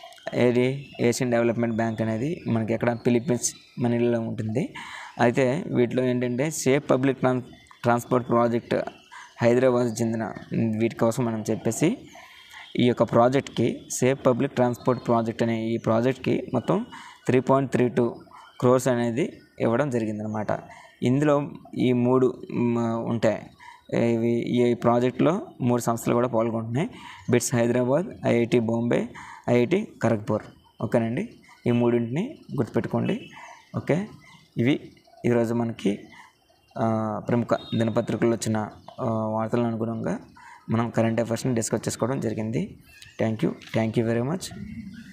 ఏది ఏషియన్ డెవలప్మెంట్ బ్యాంక్ అనేది మనకి ఎక్కడ ఫిలిప్పీన్స్ మనీలో ఉంటుంది అయితే వీటిలో ఏంటంటే సేఫ్ పబ్లిక్ ట్రాన్స్ ట్రాన్స్పోర్ట్ ప్రాజెక్ట్ హైదరాబాద్ చెందిన వీటి కోసం మనం చెప్పేసి ఈ యొక్క ప్రాజెక్ట్కి సేఫ్ పబ్లిక్ ట్రాన్స్పోర్ట్ ప్రాజెక్ట్ అనే ఈ ప్రాజెక్ట్కి మొత్తం three point three two crores అనేది ఇవ్వడం జరిగిందనమాట ఇందులో ఈ మూడు మ్, ఉంటాయి ఇవి ఈ ప్రాజెక్ట్లో మూడు సంస్థలు కూడా పాల్గొంటున్నాయి BITS Hyderabad IIT Bombay IIT Kharagpur ఓకేనండి ఈ మూడింటిని గుర్తుపెట్టుకోండి ఓకే ఇవి ఈరోజు మనకి ఆ, ప్రముఖ దినపత్రికల్లో వచ్చిన ఆ, వార్తలను అనుగుణంగా మనం కరెంట్ అఫైర్స్ని డిస్కస్ చేసుకోవడం జరిగింది thank you thank you very much